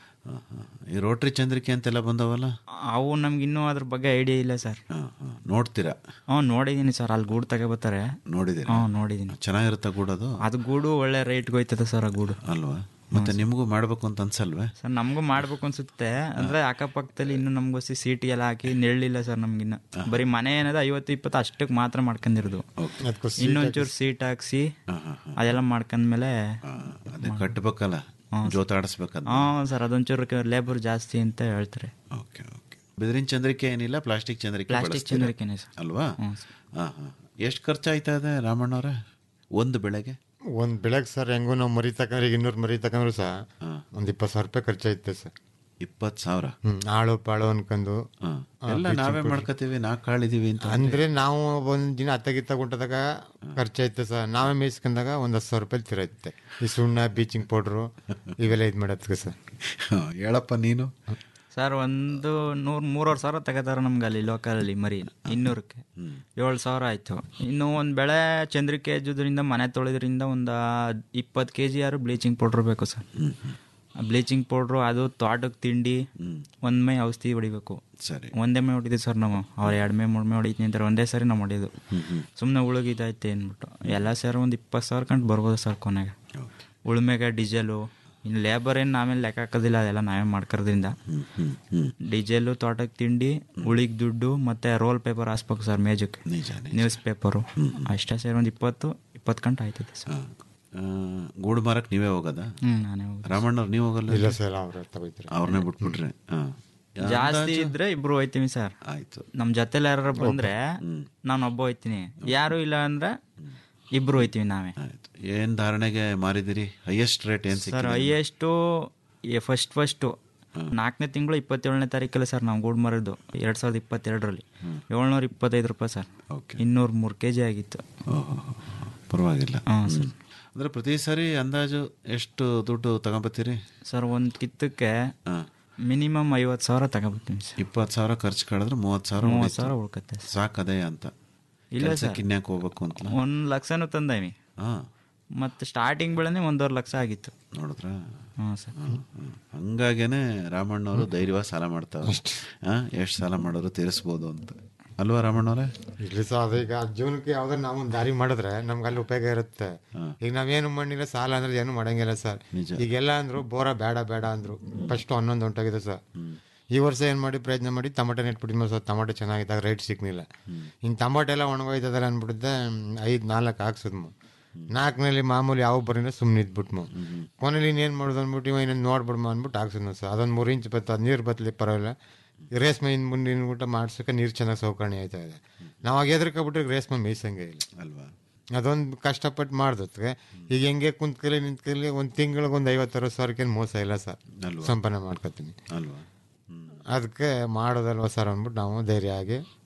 ಈ ರೋಟ್ರಿ ಚಂದ್ರಿಕೆ ಅಂತೆಲ್ಲ ಬಂದವಲ್ಲ ಅವು ನಮ್ಗೆ ಇನ್ನೂ ಅದ್ರ ಬಗ್ಗೆ ಐಡಿಯಾ ಇಲ್ಲ ಸರ್ ನೋಡ್ತೀರಾ ಹ್ಞೂ ನೋಡಿದ್ದೀನಿ ಸರ್ ಅಲ್ಲಿ ಗೂಡು ತಗೋಬತ್ತಾರೆ ನೋಡಿದ್ದೀರಾ ಹ್ಞೂ ನೋಡಿದ್ದೀನಿ ಚೆನ್ನಾಗಿರುತ್ತಾ ಗೂಡದು ಅದು ಗೂಡು ಒಳ್ಳೆ ರೇಟ್ಗೆ ಹೋಯ್ತದೆ ಸರ್ ಆ ಗೂಡು ಅಲ್ವಾ ಮತ್ತೆ ನಿಮಗೂ ಮಾಡ್ಬೇಕು ಅಂತ ಅನ್ಸಲ್ವೇ ಸರ್ ನಮಗೂ ಮಾಡ್ಬೇಕು ಅನ್ಸುತ್ತೆ ಅಂದ್ರೆ ಅಕ್ಕಪಕ್ಕದಲ್ಲಿ ಇನ್ನು ನಮ್ಗೋಸಿ ಸೀಟಿ ಎಲ್ಲ ಹಾಕಿ ನೆರಳಿಲ್ಲ ಸರ್ ನಮ್ಗಿನ್ನ ಬರೀ ಮನೆ ಏನದ ಐವತ್ತು ಇಪ್ಪತ್ತು ಅಷ್ಟಕ್ಕೆ ಮಾತ್ರ ಮಾಡ್ಕೊಂಡಿರೋದು ಅದ್ಕೂ seat ಇನ್ನೊಂಚೂರು ಸೀಟ್ ಹಾಕ್ಸಿ ಅದೆಲ್ಲ ಮಾಡ್ಕೊಂಡ್ಮೇಲೆ ಅದೇ ಕಟ್ಬೇಕಲ್ಲ ಜೋತಾಡಿಸ್ಬೇಕಲ್ಲ ಹಾಂ ಸರ್ ಅದೊಂಚೂರು ಲೇಬರ್ ಜಾಸ್ತಿ ಅಂತ ಹೇಳ್ತಾರೆ ಬಿದಿರಿನ ಚಂದ್ರಿಕೆ ಏನಿಲ್ಲ ಪ್ಲಾಸ್ಟಿಕ್ ಚಂದ್ರಿಕೆ Plastic ಬಳಸ್ತೀರಾ? ಚಂದ್ರಿಕೆನೇ ಸರ್. ಅಲ್ವಾ ಹ್ಞೂ ಹಾಂ ಹಾಂ ಎಷ್ಟು ಖರ್ಚಾಯ್ತಾ ಇದೆ ರಾಮಣ್ಣವ್ರೆ ಒಂದು ಬೆಳೆಗೆ ಒಂದು ಬೆಳಗ್ಗೆ ಸರ್ ಹೆಂಗೋ ನಾವು ಮರಿ ತಕೊಂಡ್ರೆ ಈಗ ಇನ್ನೂರು ಮರಿ ತಕೊಂಡ್ರು ಸಹ ಒಂದು ಇಪ್ಪತ್ತು ಸಾವಿರ ರೂಪಾಯಿ ಖರ್ಚಾಯ್ತೆ ಸರ್ ಇಪ್ಪತ್ತು ಸಾವಿರ ಹ್ಮ್ ಆಳು ಪಾಳು ಅನ್ಕೊಂಡು ಆ, ಎಲ್ಲ bleaching ನಾವೇ powder. ಮಾಡ್ಕೋತೀವಿ ನಾಲ್ಕು ಕಾಳಿದೀವಿ ಅಂತ ಅಂದ್ರೆ ನಾವು ಒಂದ್ ದಿನ ಅತ್ತಗಿತ್ತ ಗುಂಟದಾಗ ಖರ್ಚಾಯ್ತೆ ಸರ್ ನಾವೇ ಮೇಯಿಸ್ಕೊಂಡಾಗ ಒಂದ್ ಹತ್ತು ಸಾವಿರ ರೂಪಾಯಿ ತಿರೈತೆ ಈ ಸುಣ್ಣ ಬೀಚಿಂಗ್ ಪೌಡ್ರು ಇವೆಲ್ಲ ಇದು ಮಾಡತ್ಗೆ ಸರ್ ಹೇಳಪ್ಪ ನೀನು ಸರ್ ಒಂದು ನೂರು ಮೂರುವರೆ ಸಾವಿರ ತಗೋತಾರೆ ನಮ್ಗೆ ಅಲ್ಲಿ ಲೋಕಲಲ್ಲಿ ಮರಿ ಇನ್ನೂರಕ್ಕೆ ಏಳು ಸಾವಿರ ಆಯಿತು ಇನ್ನು ಒಂದು ಬೆಳೆ ಚಂದ್ರಿಕೆ ಎಜ್ಜೋದ್ರಿಂದ ಮನೆ ತೊಳೆದ್ರಿಂದ ಒಂದು ಇಪ್ಪತ್ತು ಕೆ ಜಿ ಯಾರು ಬ್ಲೀಚಿಂಗ್ ಪೌಡ್ರ್ ಬೇಕು ಸರ್ ಬ್ಲೀಚಿಂಗ್ ಪೌಡ್ರು ಅದು ತೋಟಕ್ಕೆ ತಿಂಡಿ ಒಂದು ಮೇ ಔಷಧಿ ಹೊಡಿಬೇಕು ಸರಿ ಒಂದೇ ಮೇ ಹೊಡಿತೀವಿ ಸರ್ ನಾವು ಅವ್ರು ಎರಡು ಮೇ ಮೂರು ಮೇ ಹೊಡಿತೀನಿ ಅಂತಾರೆ ಒಂದೇ ಸರಿ ನಾವು ಹೊಡಿಯೋದು ಸುಮ್ಮನೆ ಉಳುಗಿದೈತೆ ಅಂದ್ಬಿಟ್ಟು ಎಲ್ಲ ಸೇರಿ ಒಂದು ಇಪ್ಪತ್ತು ಸಾವಿರ ಕಂಡು ಬರ್ಬೋದು ಸರ್ ಕೊನೆಗೆ ಉಳುಮೆಗೆ ಡೀಸೆಲು ಇನ್ನು ಲೇಬರ್ ಏನು ನಾವೇನು ಲೆಕ್ಕ ಹಾಕೋದಿಲ್ಲ ಅದೆಲ್ಲ ನಾವೇ ಮಾಡ್ಕರೋದ್ರಿಂದ ಡೀಸೆಲು ತೋಟಕ್ಕೆ ತಿಂಡಿ ಉಳಿಗೆ ದುಡ್ಡು ಮತ್ತೆ ರೋಲ್ ಪೇಪರ್ ಹಾಸ್ಬೇಕು ಸರ್ ಮೇಜಕ್ಕೆ ನ್ಯೂಸ್ ಪೇಪರು ಅಷ್ಟೇ ಸೇರಿ ಒಂದು ಇಪ್ಪತ್ತು ಇಪ್ಪತ್ತು ಗಂಟೆ ಆಯ್ತದೆ ಸರ್ ಆ, ಗೂಡು ಮಾರಕ್ ನೀವೇ ಹೋಗೋದ ಹ್ಮ್, ನಾನೇ ಹೋಗೋದು. ರಾಮಣ್ಣವ್ರು ನೀವು ಹೋಗಲ್ಲ ಇಲ್ಲ ಸರ್ ಅವ್ರ ತಗೋತಾರೆ ಅವ್ರನ್ನೇ ಬಿಟ್ಬಿಟ್ರೆ ಹಾ. ಜಾಸ್ತಿ ಇದ್ರೆ ಇಬ್ರು ಹೋಯ್ತೀವಿ ಸರ್ ಆಯ್ತು ನಮ್ ಜೊತೆಲಿ ಯಾರು ಬಂದ್ರೆ ನಾನು ಒಬ್ಬ ಹೋಯ್ತೀನಿ ಯಾರು ಇಲ್ಲ ಅಂದ್ರೆ ಇಬ್ರು ಹೋಯ್ತೀವಿ ನಾವೇ ಏನ್ ಧಾರಣೆಗೆ ಮಾರಿದಿರಿ ಹೈಯೆಸ್ಟ್ ರೇಟ್ ಏನ್ ಸರ್ ಸಿಕ್ಕಿದೆ ಹೈಯೆಸ್ಟು ಫಸ್ಟ್ ಫಸ್ಟು ನಾಲ್ಕನೇ ತಿಂಗಳು ಇಪ್ಪತ್ತೇಳನೇ ತಾರೀಕಲ್ಲ ಸರ್ ನಾವು ಗೂಡು ಮರದ್ದು ಎರಡು ಸಾವಿರದ ಇಪ್ಪತ್ತೆರಡರಲ್ಲಿ ಏಳ್ನೂರ ಇಪ್ಪತ್ತೈದು ರೂಪಾಯಿ ಸರ್ ಇನ್ನೂರ ಮೂರು ಕೆ ಜಿ ಆಗಿತ್ತು ಪರವಾಗಿಲ್ಲ ಹಾಂ ಸರ್ ಅಂದ್ರೆ ಪ್ರತಿ ಸಾರಿ ಅಂದಾಜು ಎಷ್ಟು ದುಡ್ಡು ತಗೊಂಬತ್ತೀರಿ ಸರ್ ಒಂದು ಕಿತ್ತಕ್ಕೆ ಮಿನಿಮಮ್ ಐವತ್ತು ಸಾವಿರ ತಗೊಬತ್ತೀನಿ ಸರ್ ಇಪ್ಪತ್ತು ಸಾವಿರ ಖರ್ಚು ಕಳೆದ್ರೆ ಮೂವತ್ತು ಸಾವಿರ ಮೂವತ್ತು ಉಳೀತು. ಸಾವಿರ ಉಳ್ಕತ್ತೆ ಸಾಕದೇ ಅಂತ ಇಲ್ಲ ಸರ್ ಕೆಲ್ಸಕ್ಕೆ ಇನ್ಯಾಕ್ ಹೋಗ್ಬೇಕು ಅಂತ ಒಂದು ಲಕ್ಷನೂ ತಂದೀವಿ ಹಾ ಮತ್ತು ಸ್ಟಾರ್ಟಿಂಗ್ ಬೆಳೆನೇ ಒಂದೂವರೆ ಲಕ್ಷ ಆಗಿತ್ತು ನೋಡಿದ್ರ ಹಾಂ ಸರ್ ಹಂಗಾಗೇನೆ ರಾಮಣ್ಣವರು ಧೈರ್ಯವಾಗಿ ಸಾಲ ಮಾಡ್ತಾವ ಎಷ್ಟು ಸಾಲ ಮಾಡೋರು ತೀರಿಸ್ಬೋದು ಅಂತ ಅಲ್ವಾ ರಾಮಣ್ಣವ್ರೆ ಇಲ್ಲಿ ಸರ್ ಅದೀಗ ಜೀವನಕ್ಕೆ ಯಾವ್ದಾರು ನಾವು ಒಂದು ದಾರಿ ಮಾಡಿದ್ರೆ ನಮ್ಗೆ ಅಲ್ಲಿ ಉಪಯೋಗ ಇರುತ್ತೆ ಈಗ ನಾವೇನು ಮಾಡಿಲ್ಲ ಸಾಲ ಅಂದ್ರೆ ಏನು ಮಾಡಂಗಿಲ್ಲ ಸರ್ ಈಗೆಲ್ಲ ಅಂದ್ರು ಬೋರ ಬೇಡ ಬೇಡ ಅಂದ್ರು ಫಸ್ಟ್ ಹನ್ನೊಂದು ಹೊಂಟೋಗಿದೆ ಸರ್ ಈ ವರ್ಷ ಏನು ಮಾಡಿ ಪ್ರಯತ್ನ ಮಾಡಿ ಟಮಾಟೆ ನೆಟ್ಬಿಟ್ಟಿದ್ವಿ ಸರ್ ಟಮಾಟೆ ಚೆನ್ನಾಗಿದ್ದಾಗ ರೇಟ್ ಸಿಗ್ಲಿಲ್ಲ ಇನ್ನು ಟಮಾಟೆ ಎಲ್ಲ ಒಣಗೋಯ್ತದಲ್ಲ ಅಂದ್ಬಿಟ್ಟಿದ್ದೆ ಐದು ನಾಲ್ಕು ಹಾಕ್ಸಿದ್ಮು ನಾಲ್ಕನಲ್ಲಿ ಮಾಮೂಲಿ ಯಾವ ಬರೀನ ಸುಮ್ಮನೆ ಇದ್ಬಿಟ್ಮು ಕೊನೆಯಲ್ಲಿ ಇನ್ನೇನು ಮಾಡೋದು ಅಂದ್ಬಿಟ್ಟು ಇವ ಇನ್ನೊಂದು ನೋಡ್ಬಿಡ್ಮ ಅಂದ್ಬಿಟ್ಟು ಹಾಕ್ಸಿದ್ನು ಸರ್ ಅದೊಂದು ಮೂರು ಇಂಚ್ ಬತ್ತ ನೀರು ಬತ್ತಲಿ ಪರವಾಗಿಲ್ಲ ರೇಷ್ಮೆ ಇನ್ನು ಮುಂದಿನ ಊಟ ಮಾಡ್ಸೋಕೆ ನೀರು ಚೆನ್ನಾಗಿ ಸೌಕರ್ಯ ಆಯ್ತಾ ಇದೆ ನಾವು ಆಗ ಎದ್ರಕೊಬಿಟ್ರೆ ರೇಷ್ಮೆ ಮೇಯ್ಸಂಗೆ ಇಲ್ಲ ಅಲ್ವಾ ಅದೊಂದು ಕಷ್ಟಪಟ್ಟು ಮಾಡ್ದತ್ಗೆ ಈಗ ಹೆಂಗೆ ಕುಂತ್ಕಲಿ ನಿಂತ್ಕಲಿ ಒಂದು ತಿಂಗಳಿಗೆ ಒಂದು ಐವತ್ತಾರು ಸಾವಿರಕ್ಕೆ ಮೋಸ ಇಲ್ಲ ಸರ್ ಅಲ್ವಾ? ಸಂಪಾದನೆ ಮಾಡ್ಕೊತೀನಿ ಅಲ್ವಾ ಅದಕ್ಕೆ ಮಾಡೋದಲ್ವ ಸರ್ ಅಂದ್ಬಿಟ್ಟು ನಾವು ಧೈರ್ಯ ಆಗಿ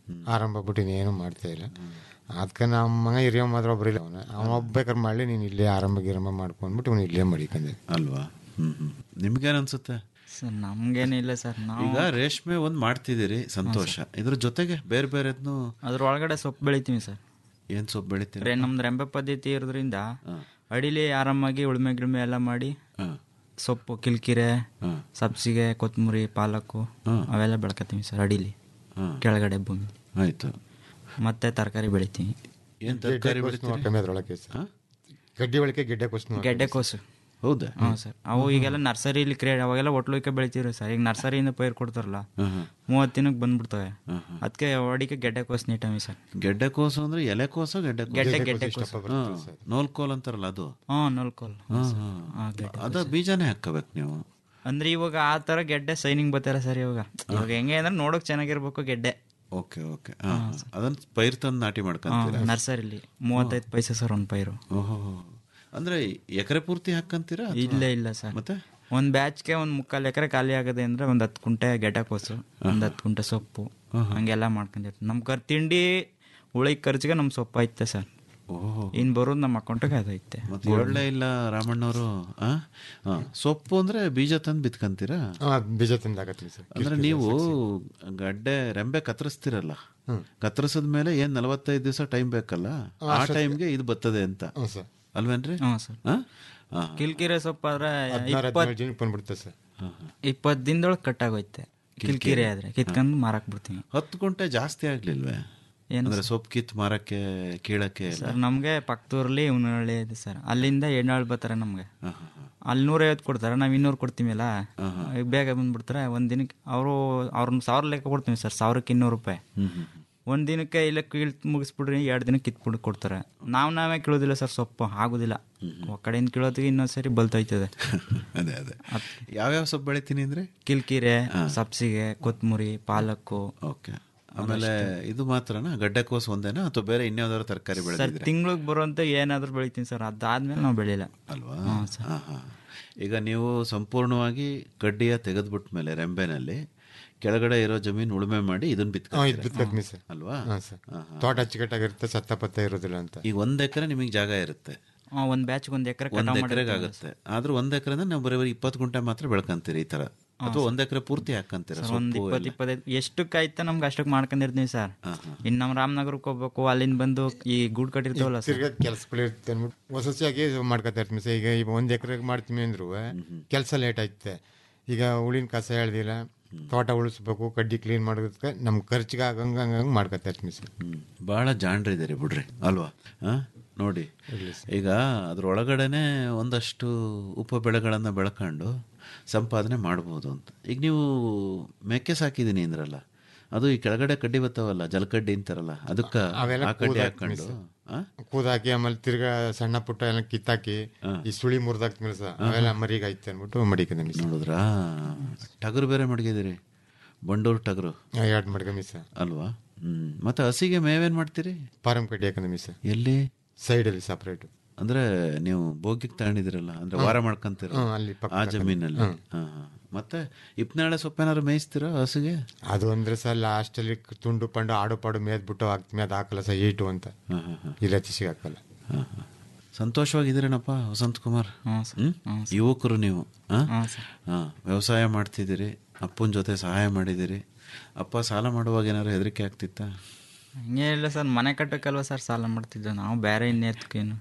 ಆರಂಭ ಬಿಟ್ಟು ಇನ್ನೇನು ಮಾಡ್ತಾ ಇಲ್ಲ ಅದಕ್ಕೆ ನಮ್ಮ ಮಗ ಹಿರಿಯ ಮಾತ್ರ ಒಬ್ರು ಇಲ್ಲ ಅವನ ಅವನು ಒಬ್ಬೇಕಾದ್ರೆ ಮಾಡಲಿ ನೀನು ಇಲ್ಲೇ ಆರಂಭ ಗಿರಂಭ ಮಾಡ್ಕೊಂಡ್ಬಿಟ್ಟು ಅವ್ನು ಇಲ್ಲೇ ಮಡಿಕಂದೆ ಅಲ್ವಾ ಹ್ಮ್ ಹ್ಮ್ ನಿಮ್ಗೇನ್ ಅನ್ಸುತ್ತೆ ಸರ್ ನಮ್ಗೇನಿಲ್ಲ ಸರ್ ನಾವು ಈಗ ರೇಷ್ಮೆ ಒಂದ್ ಮಾಡ್ತಿದ್ದೀರಿ ಸಂತೋಷ ಇದ್ರ ಜೊತೆಗೆ ಬೇರೆ ಬೇರೆದ್ನು ಅದ್ರ ಒಳಗಡೆ ಸೊಪ್ಪು ಬೆಳಿತೀವಿ ಸರ್ ಏನ್ ಸೊಪ್ಪು ಬೆಳಿತೀರಿ ರೇ ನಮ್ದು ರೆಂಬೆ ಪದ್ಧತಿ ಇರೋದ್ರಿಂದ ಅಡಿಲಿ ಆರಾಮಾಗಿ ಉಳುಮೆ ಗಿಳುಮೆ ಎಲ್ಲ ಮಾಡಿ ಸೊಪ್ಪು ಕಿಲ್ಕಿರೆ ಸಬ್ಸಿಗೆ ಕೊತ್ತಂಬರಿ ಪಾಲಕ್ಕು ಅವೆಲ್ಲ ಬೆಳ್ಕತ್ತೀವಿ ಸರ್ ಅಡಿಲಿ ಕೆಳಗಡೆ ಭೂಮಿ ಆಯ್ತು ಮತ್ತೆ ತರಕಾರಿ ಬೆಳಿತೀವಿ ಏನ್ ತರಕಾರಿ ಬೆಳಿತೀರಿ ಕಮ್ಮಿ ಅದ್ರೊಳಗೆ ಸರ್ ಗಡ್ಡಿ ಒಳಗೆ ಗೆಡ್ಡೆ ಕೋಸು ಗೆಡ್ಡೆಕೋಸು ಹೌದಾ ಹಾಂ ಸರ್ ಅವು ಈಗೆಲ್ಲ ನರ್ಸರಿಲಿ ಕ್ರಿಯೇಟ್ ಅವಾಗೆಲ್ಲ ಒಟ್ಲುಕ್ಕೆ ಬೆಳಿತೀವಿ ಸರ್ ಈಗ ನರ್ಸರಿಯಿಂದ ಪೈರ್ ಕೊಡ್ತಾರಲ್ಲ ಮೂವತ್ತು ದಿನಕ್ಕೆ ಬಂದ್ಬಿಡ್ತವೆ ಅದಕ್ಕೆ ಅಡಿಕೆ ಗೆಡ್ಡೆಕೋಸು ನೀಟಮಿ ಸರ್ ಗೆಡ್ಡೆಕೋಸು ಅಂದ್ರೆ ಎಲೆಕೋಸು ಗೆಡ್ಡೆ ಗೆಡ್ಡೆ ಗೆಡ್ಡೆಕೋಸು ನೋಲ್ಕೋಲ್ ಅಂತಾರಲ್ಲ ಅದು ಹಾಂ ನಲ್ಕೋಲ್ ಹಾ, ಹಾ. ಅದ ಬೀಜನೇ ಹಾಕಬೇಕು ನೀವು ಅಂದ್ರೆ ಇವಾಗ ಆ ತರ ಗೆಡ್ಡೆ ಸೈನಿಂಗ್ ಬರ್ತಾರ ಸರ್ ಇವಾಗ ಇವಾಗ ಹೆಂಗೆ ಅಂದ್ರೆ ನೋಡಕ್ ಚೆನ್ನಾಗಿರ್ಬೇಕು ಗೆಡ್ಡೆ ಓಕೆ ಓಕೆ ಅದನ್ನ ಪೈರ್ ತಂದು ನಾಟಿ ಮಾಡ್ಕೊಂತೀರಾ ನರ್ಸರಿಲಿ ಮೂವತ್ತೈದು ಪೈಸೆ ಸರ್ ಒಂದು ಪೈರು ಓಹೋ ಅಂದ್ರೆ ಎಕರೆ ಪೂರ್ತಿ ಹಾಕಂತೀರಾ ಅಥವಾ- ಇಲ್ಲ ಇಲ್ಲ ಸರ್ ಮತ್ತೆ ಒಂದ್ ಬ್ಯಾಚ್ಗೆ ಒಂದ್ ಮುಕ್ಕಾಲು ಎಕರೆ ಖಾಲಿ ಆಗದೆ ಅಂದ್ರೆ ಒಂದ್ ಹತ್ತು ಕುಂಟೆ ಗೆಡ್ಡೆಕೋಸು ಒಂದ್ ಹತ್ತು ಕುಂಟೆ ಸೊಪ್ಪು ಹಂಗೆಲ್ಲ ಮಾಡ್ಕೊಂಡಿರ್ತೀವಿ ನಮ್ ಕರ್ ತಿಂಡಿ ಉಳಿಗೆ ಖರ್ಚಿಗೆ ನಮ್ ಸೊಪ್ಪು ಐತೆ ಸರ್ ಓಹೋ ಇನ್ ಬರೋದು ನಮ್ಮ ಅಕೌಂಟಿಗೆ ಅದೈತೆ ಮತ್ತೆ ಹೇಳಲೇ ಇಲ್ಲ ರಾಮಣ್ಣವರು ಆ? ಆ, ಸೊಪ್ಪು ಅಂದ್ರೆ ಬೀಜ ತಂದು ಬಿತ್ಕಂತೀರಾ ಬೀಜ ತಂದು ಹಾಕತ್ತೀನಿ ಸರ್ ಅಂದ್ರೆ ನೀವು ಗಡ್ಡೆ ರೆಂಬೆ ಕತ್ತರಿಸ್ತಿರಲ್ಲ ಕತ್ತರಿಸಿದ ಮೇಲೆ ಏನ್ ನಲವತ್ತೈದು ದಿವಸ ಟೈಮ್ ಬೇಕಲ್ಲ ಆ ಅಷ್ಟೊತ್ತಿಗೆ- ಟೈಮ್ಗೆ ಇದು ಬರ್ತದೆ ಅಂತ ಹ್ಞೂ ಸರ್. ಅಲ್ವೇನ್ರಿ ಹ್ಞೂ ಸರ್ ಆ? ಆ. ಕಿಲ್ಕಿರೆ ಸೊಪ್ಪು ಆದ್ರೆ ಹದಿನಾರು ಇಪ್ಪತ್ ಹದಿನೇಳು ದಿನಕ್ಕೆ ಬಂದ್ಬಿಡುತ್ತೆ ಸರ್ ಇಪ್ಪತ್ತು ದಿನದೊಳಗೆ ಕಟ್ಟಾಗೋಯ್ತೆ ಕಿಲ್ಕಿರೆ ಆದ್ರೆ ಕಿತ್ಕೊಂಡು ಮಾರಕ್ ಬಿಡ್ತೀವಿ ಹತ್ತು ಗುಂಟೆ ಜಾಸ್ತಿ ಆಗ್ಲಿಲ್ವೇ ಏನು ಅಂದ್ರೆ ಸೊಪ್ಪು ಕಿತ್ ಮಾರಕ್ಕೆ ಕೀಳಕ್ಕೆ ಎಲ್ಲ? ಸರ್ ನಮಗೆ ಪಕ್ಕದೂರಲ್ಲಿ ಹುನಹಳ್ಳಿ ಇದೆ ಸರ್ ಅಲ್ಲಿಂದ ಎಣ್ಣಾಳು ಬರ್ತಾರೆ ನಮಗೆ ಅಲ್ಲಿ ನೂರೈವತ್ತು ಕೊಡ್ತಾರೆ ನಾವು ಇನ್ನೂರು ಕೊಡ್ತೀವಲ್ಲ ಈಗ ಬೇಗ ಬಂದ್ಬಿಡ್ತಾರೆ ಒಂದು ದಿನಕ್ಕೆ ಅವರು ಅವ್ರನ್ನ ಸಾವಿರ ಲೆಕ್ಕ ಕೊಡ್ತೀವಿ ಸರ್ ಸಾವಿರಕ್ಕೆ ಇನ್ನೂರು ರೂಪಾಯಿ ಒಂದು ದಿನಕ್ಕೆ ಇಲ್ಲ ಕೀಳ್ ಮುಗಿಸ್ಬಿಡ್ರಿ ಎರಡು ದಿನಕ್ಕೆ ಕಿತ್ಬಿಟ್ಟು ಕೊಡ್ತಾರೆ ನಾವು ನಾವೇ ಕೀಳೋದಿಲ್ಲ ಸರ್ ಸೊಪ್ಪು ಆಗೋದಿಲ್ಲ ಆ ಕಡೆಯಿಂದ ಕೀಳೋದಿಗೆ ಇನ್ನೊಂದು ಸರಿ ಬಲ್ತೋಯ್ತದೆ ಅದೇ ಅದೇ ಯಾವ್ಯಾವ ಸೊಪ್ಪು ಬೆಳಿತೀನಿ ಅಂದ್ರೆ ಕಿಲ್ಕಿರೆ ಸಬ್ಸಿಗೆ ಕೊತ್ತಂಬರಿ ಪಾಲಕ್ಕು ಓಕೆ ಆಮೇಲೆ ಇದು ಮಾತ್ರನಾ ಗಡ್ಡೆಕೋಸು ಒಂದೇನಾ ಅಥವಾ ಬೇರೆ ಇನ್ಯಾವ್ದಾದ್ರು ತರಕಾರಿ ಸರ್ ಬೆಳೆದಿದ್ರೆ ತಿಂಗ್ಳಿಗೆ ಬರುವಂತ ಏನಾದ್ರು ಬೆಳಿತೀನಿ ಸರ್ ಅದಾದ್ಮೇಲೆ ನಾವು ಬೆಳಿಲ್ಲ ಅಲ್ವಾ ಹಾಂ ಸರ್ ಹಾ, ಹಾ. ಈಗ ನೀವು ಸಂಪೂರ್ಣವಾಗಿ ಕಡ್ಡಿಯ ತೆಗೆದ್ಬಿಟ್ಟ ಮೇಲೆ ರೆಂಬೆನಲ್ಲಿ ಕೆಳಗಡೆ ಇರೋ ಜಮೀನು ಉಳುಮೆ ಮಾಡಿ ಇದನ್ನ ಹಾಂ ಇದು ಬಿತ್ಕೊಂತೀರಾ? ಬಿತ್ಕೊತೀನಿ ಸರ್ ಅಲ್ವಾ ಹಾಂ ಸರ್ ಹಾ, ಹಾ. ತೋಟ ಅಚ್ಚುಕಟ್ಟಾಗಿರುತ್ತೆ ಸತ್ತ ಪತ್ತ ಇರೋದಿಲ್ಲ ಅಂತ ಈಗ ಒಂದ್ ಎಕರೆ ನಿಮಗೆ ಜಾಗ ಇರುತ್ತೆ ಹಾಂ ಒಂದು ಬ್ಯಾಚ್ಗೆ ಒಂದು ಎಕರೆ ಒಂದ್ ಕಟಾವು ಎಕರೆಗೆ ಮಾಡಿರ್ತೀವಿ ಆಗುತ್ತೆ ಆದ್ರೆ ಒಂದ್ ಎಕರೆ ನಾವು ಬರೀ ಬರೀ ಇಪ್ಪತ್ತು ಗುಂಟೆ ಮಾತ್ರ ಬೆಳ್ಕಂತೀರಿ ಈ ತರ ಅಥವಾ ಒಂದ್ ಎಕರೆ ಪೂರ್ತಿ ಹಾಕಂತೀರಾ ಸರ್ ಒಂದು ಸೊಪ್ಪು ಇಪ್ಪತ್ತು ಎಲ್ಲ? ಇಪ್ಪತ್ತೈದು ಎಷ್ಟಕ್ಕೆ ಆಯ್ತಾ ನಮ್ಗೆ ಅಷ್ಟಕ್ಕೆ ಮಾಡ್ಕೊಂಡಿರ್ತೀವಿ ಸರ್ ಇನ್ನು ನಮ್ಮ ರಾಮನಗರಕ್ಕೆ ಹೋಗ್ಬೇಕು ಅಲ್ಲಿಂದ ಬಂದು ಈ ಗೂಡ್ ಕಟ್ಟಿರ್ತೀವಲ್ಲ ಸರ್ ತಿರ್ಗಾ ಕೆಲಸಗಳು ಇರುತ್ತೆ ಅಂದ್ಬಿಟ್ಟು ಹೊಸಸಿಯಾಗಿ ಮಾಡ್ಕೊತಾ ಇರ್ತೀನಿ ಸರ್ ಈಗ ಈಗ ಒಂದು ಎಕರೆಗೆ ಮಾಡ್ತೀನಿ ಅಂದ್ರು ಕೆಲಸ ಲೇಟ್ ಆಯ್ತೆ ಈಗ ಹುಳಿನ ಕಸ ಹೇಳ್ದಿಲ್ಲ ತೋಟ ಉಳಿಸ್ಬೇಕು ಕಡ್ಡಿ ಕ್ಲೀನ್ ಮಾಡೋದಕ್ಕೆ ನಮ್ಮ ಖರ್ಚಿಗೆ ಆಗಂಗೆ ಹಂಗಂಗೆ ಮಾಡ್ಕೊತಾ ಇರ್ತೀನಿ ಸರ್ ಬಹಳ ಜಾಣ್ರಿದ್ದೀರಿ ಬಿಡ್ರಿ ಅಲ್ವಾ ಆ? ನೋಡಿ ಈಗ ಅದ್ರೊಳಗಡೆನೆ ಒಂದಷ್ಟು ಉಪ ಬೆಳೆಗಳನ್ನು ಬೆಳ್ಕೊಂಡು ಸಂಪಾದನೆ ಮಾಡ್ಬೋದು ಅಂತ ಈಗ ನೀವು ಮೆಕ್ಕೆ ಸಾಕಿದ್ದೀನಿ ಅಂದ್ರಲ್ಲ ಅದು ಈ ಕೆಳಗಡೆ ಕಡ್ಡಿ ಬರ್ತಾವಲ್ಲ ಜಲಕಡ್ಡಿ ಅಂತಾರಲ್ಲ ಅದಕ್ಕ ಅವೆಲ್ಲ ಆ ಕಡ್ಡಿ ಕೂದ್ ಹಾಕೊಂಡು ಹಾಕ್ತೀನಿ ಸರ್. ಕೂದಾಕಿ ಆಮೇಲೆ ತಿರ್ಗಾ ಸಣ್ಣ ಪುಟ್ಟ ಎಲ್ಲ ಕಿತ್ತಾಕಿ ಈ ಸುಳಿ ಮುರಿದಾಕ್ತೀನಿ ಸರ್ ಅವೆಲ್ಲ ಮರಿಗೆ ಐತೆ ಅಂದ್ಬಿಟ್ಟು ಮಡಿಕೊಂಡಿ ಸರ್ ನೋಡಿದ್ರಾ ಟಗರು ಬೇರೆ ಮಡಗಿದಿರಿ ಬಂಡೂರು ಟಗರು ಎರಡು ಮಡ್ಕಮಿ ಸರ್ ಅಲ್ವಾ ಹ್ಮ್ ಮತ್ತೆ ಹಸಿಗೆ ಮೇವೇನ್ ಮಾಡ್ತೀರಿ ಪಾರಂ ಕಡ್ಡಿ ಹಾಕಂದಮಿ ಸರ್ ಎಲ್ಲಿ ಸೈಡಲ್ಲಿ ಸಪ್ರೇಟ್ ಅಂದ್ರೆ ನೀವು ಬೋಗಿಗೆ ತಗೊಂಡಿದಿರಲ್ಲ ಅಂದ್ರೆ ಹ್ಮ್. ವಾರ ಮಾಡ್ಕೊಂತೀರ ಹ್ಮ್, ಅಲ್ಲಿ ಪಕ್ಕ ಆ ಪಕ್ಕ. ಜಮೀನಲ್ಲಿ ಹ್ಮ್. ಹಾ, ಹಾ. ಮತ್ತೆ ಇಪ್ನಾಳೆ ಸೊಪ್ಪೇನಾದ್ರು ಮೇಯಿಸ್ತೀರಾ ಹಸುಗೆ ಅದು ಅಂದ್ರೆ ಸರ್ ಲಾಸ್ಟಲ್ಲಿ ತುಂಡು ಪಂಡು ಆಡು ಪಾಡು ಮೇದ್ಬಿಟ್ಟು ಹಾಕ್ತೀನಿ ಅದು ಹಾಕಲ್ಲ ಸರ್ ಏಟು ಅಂತ ಇಲ್ಲ ತಿಸಿಗೆ ಹಾಕಲ್ಲ ಹಾ, ಹಾ. ಸಂತೋಷವಾಗಿದ್ದೀರೇನಪ್ಪ ವಸಂತ್ ಕುಮಾರ್ ಹ್ಞೂ ಸರ್ ಹ್ಮ್? ಯುವಕರು ನೀವು ಆ? ಹಾಂ ಸರ್ ಹಾ, ವ್ಯವಸಾಯ ಮಾಡ್ತಿದ್ದೀರಿ ಅಪ್ಪನ ಜೊತೆ ಸಹಾಯ ಮಾಡಿದ್ದೀರಿ ಅಪ್ಪ ಸಾಲ ಮಾಡುವಾಗ ಏನಾದ್ರು ಹೆದರಿಕೆ ಆಗ್ತಿತ್ತಾ ಹಂಗೆ ಇಲ್ಲ ಸರ್ ಮನೆ ಕಟ್ಟಕ್ಕಲ್ವ ಸರ್ ಸಾಲ ಮಾಡ್ತಿದ್ದೆವು ನಾವು ಬೇರೆ ಇನ್ನೇತಕ್ಕೇನು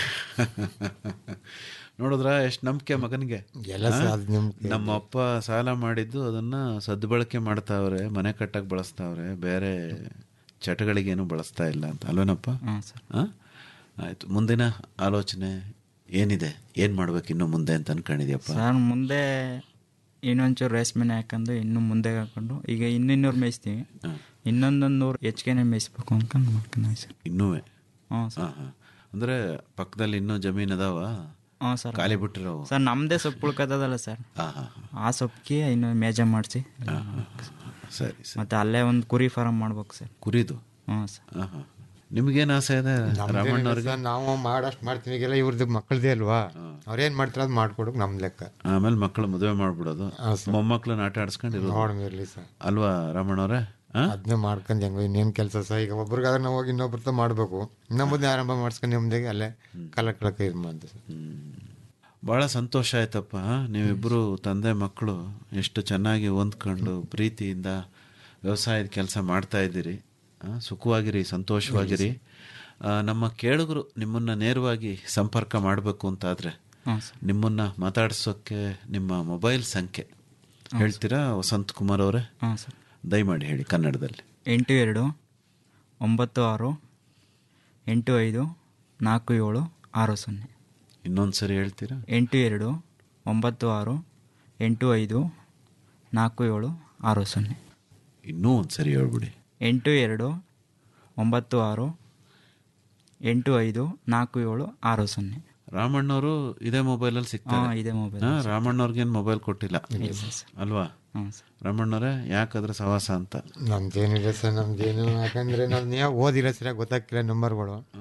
ನೋಡಿದ್ರ ಎಷ್ಟು ನಂಬಿಕೆ ಮಗನಿಗೆ ಎಲ್ಲ ಆ? ಸರ್ ಅದ್ ನಂಬ್ಕೆ. ನಮ್ಮ ಅಪ್ಪ ಸಾಲ ಮಾಡಿದ್ದು ಅದನ್ನ ಸದ್ಬಳಕೆ ಮಾಡ್ತಾವ್ರೆ ಮನೆ ಕಟ್ಟಕ್ ಬಳಸ್ತಾವ್ರೆ ಬೇರೆ ಚಟಗಳಿಗೇನು ಬಳಸ್ತಾ ಇಲ್ಲ ಅಂತ ಅಲ್ವೇನಪ್ಪ ಹಾಂ ಸರ್ ಆ? ಆಯ್ತು ಮುಂದಿನ ಆಲೋಚನೆ ಏನಿದೆ ಏನ್ ಮಾಡ್ಬೇಕು ಇನ್ನು ಮುಂದೆ ಅಂತ ಅನ್ಕೊಂಡಿದ್ಯಪ್ಪ ಸರ್ ಮುಂದೆ ಇನ್ನೊಂಚೂರು ರೇಷ್ಮೆನೆ ಹಾಕೊಂಡು ಇನ್ನು ಮುಂದೆ ಹಾಕೊಂಡು ಈಗ ಇನ್ನಿನ್ನೂರು ಮೇಯಿಸ್ತೀವಿ ಇನ್ನೊಂದೊಂದು ನೂರು ಹೆಚ್ಚಿಗೆನೆ ಮೇಯಿಸ್ಬೇಕು ಅನ್ಕೊಂಡು ಮಾಡ್ಕೊಂಡು ಸರ್ ಇನ್ನೂವೆ ಹ್ಞೂ ಸರ್ ಹಾ, ಹಾ. ಅಂದ್ರೆ ಪಕ್ಕದಲ್ಲಿ ಇನ್ನೂ ಜಮೀನ್ ಅದಾವ ಹಾಂ ಸರ್ ಖಾಲಿ ಬಿಟ್ಟಿರೋವು ಸರ್ ನಮ್ಮದೇ ಸೊಪ್ಪು ಉಳ್ಕತ್ತದಲ್ಲ ಸರ್ ಹಾ, ಹಾ, ಆ ಸೊಪ್ಪಿಗೆ ಇನ್ನು ಮೇಜ ಮಾಡಿಸಿ ಸರಿ ಸರಿ ಮತ್ತೆ ಅಲ್ಲೇ ಒಂದು ಕುರಿ ಫಾರಮ್ ಮಾಡ್ಬೇಕು ಸರ್ ಕುರಿದು ಹ್ಞೂ ಸರ್ ಹಾ, ಹಾ. ನಿಮ್ಗೇನ್ ಆಸೆ ಇದೆ ರಾಮಣ್ಣವ್ರಿಗೆ ಸರ್ ನಾವು ಮಾಡಷ್ಟು ಮಾಡ್ತೀವಿ ಈಗೆಲ್ಲ ಇವ್ರದ್ದು ಮಕ್ಕಳದೇ ಅಲ್ವಾ ಅವ್ರೇನ್ ಮಾಡ್ತಾರೆ ಅದು ಮಾಡ್ಕೊಡಕ್ ನಮ್ ಲೆಕ್ಕ ಆಮೇಲೆ ಮಕ್ಕಳು ಮದುವೆ ಮಾಡ್ಬಿಡೋದು ಮೊಮ್ಮಕ್ಳನ್ನ ಆಟ ಆಡ್ಸ್ಕೊಂಡಿರೋದು ನೋಡಮ್ ಇರ್ಲಿ ಸರ್ ಅಲ್ವಾ ರಾಮಣ್ಣವ್ರೆ ಅದನ್ನೇ ಮಾಡ್ಕೊಂಡು ಹೆಂಗೋ ಇನ್ನೇನು ಕೆಲಸ ಸಹ ಈಗ ಒಬ್ರಿಗಾದ್ರೆ ನಾವು ಹೋಗಿ ಇನ್ನೊಬ್ರತ ಮಾಡಬೇಕು ಇನ್ನೊಬ್ಬನೇ ಆರಂಭ ಮಾಡಿಸ್ಕೊಂಡು ನೆಮ್ಮದಿಗೆ ಅಲ್ಲೇ ಕಾಲ ಕಳಕ ಇದು ಮಾಡಿದೆ ಭಾಳ ಸಂತೋಷ ಆಯ್ತಪ್ಪ ನೀವಿಬ್ಬರು ತಂದೆ ಮಕ್ಕಳು ಎಷ್ಟು ಚೆನ್ನಾಗಿ ಹೊಂದ್ಕೊಂಡು ಪ್ರೀತಿಯಿಂದ ವ್ಯವಸಾಯದ ಕೆಲಸ ಮಾಡ್ತಾ ಇದ್ದೀರಿ ಆ, ಸುಖವಾಗಿರಿ ಸಂತೋಷವಾಗಿರಿ ಆ, ನಮ್ಮ ಕೇಳುಗರು ನಿಮ್ಮನ್ನ ನೇರವಾಗಿ ಸಂಪರ್ಕ ಮಾಡಬೇಕು ಅಂತಾದ್ರೆ ಹಾಂ ನಿಮ್ಮನ್ನ ಮಾತಾಡ್ಸೋಕ್ಕೆ ನಿಮ್ಮ ಮೊಬೈಲ್ ಸಂಖ್ಯೆ ಹೇಳ್ತೀರಾ ವಸಂತ್ ಕುಮಾರ್ ಅವರೇ ಹಾಂ ಸರ್ ದಯಮಾಡಿ ಹೇಳಿ ಕನ್ನಡದಲ್ಲಿ ಎಂಟು ಎರಡು ಒಂಬತ್ತು ಆರು ಎಂಟು ಐದು ನಾಲ್ಕು ಏಳು ಆರು ಸೊನ್ನೆ ಇನ್ನೊಂದು ಸರಿ ಹೇಳ್ತೀರಾ ಎಂಟು ಎರಡು ಒಂಬತ್ತು ಆರು ಎಂಟು ಐದು ನಾಲ್ಕು ಏಳು ಆರು ಸೊನ್ನೆ ಇನ್ನೂ ಒಂದು ಸರಿ ಹೇಳ್ಬಿಡಿ ಎಂಟು ಎರಡು ಒಂಬತ್ತು ಆರು ಎಂಟು ಐದು ನಾಲ್ಕು ಏಳು ಆರು ಸೊನ್ನೆ ರಾಮಣ್ಣವರು ಇದೇ ಮೊಬೈಲಲ್ಲಿ ಸಿಗ್ತಾರೆ ಹಾ, ಇದೇ mobile ಹಾ, ರಾಮಣ್ಣವ್ರಿಗೇನು ಮೊಬೈಲ್ ಕೊಟ್ಟಿಲ್ಲ ಅಲ್ವಾ ಹ್ಞೂ ರಾಮಣ್ಣವ್ರೆ ಯಾಕಂದ್ರೆ ಸವಾಸ ಅಂತ ನಮ್ದೇನಿಲ್ಲ ಸರ್ ನಮ್ದೇನು ಯಾಕಂದ್ರೆ ನಾವು ನೀವು ಓದಿಲ್ಲ ಸರಿಯಾಗಿ ಗೊತ್ತಾಗ್ತಿಲ್ಲ ನಂಬರ್ಗಳು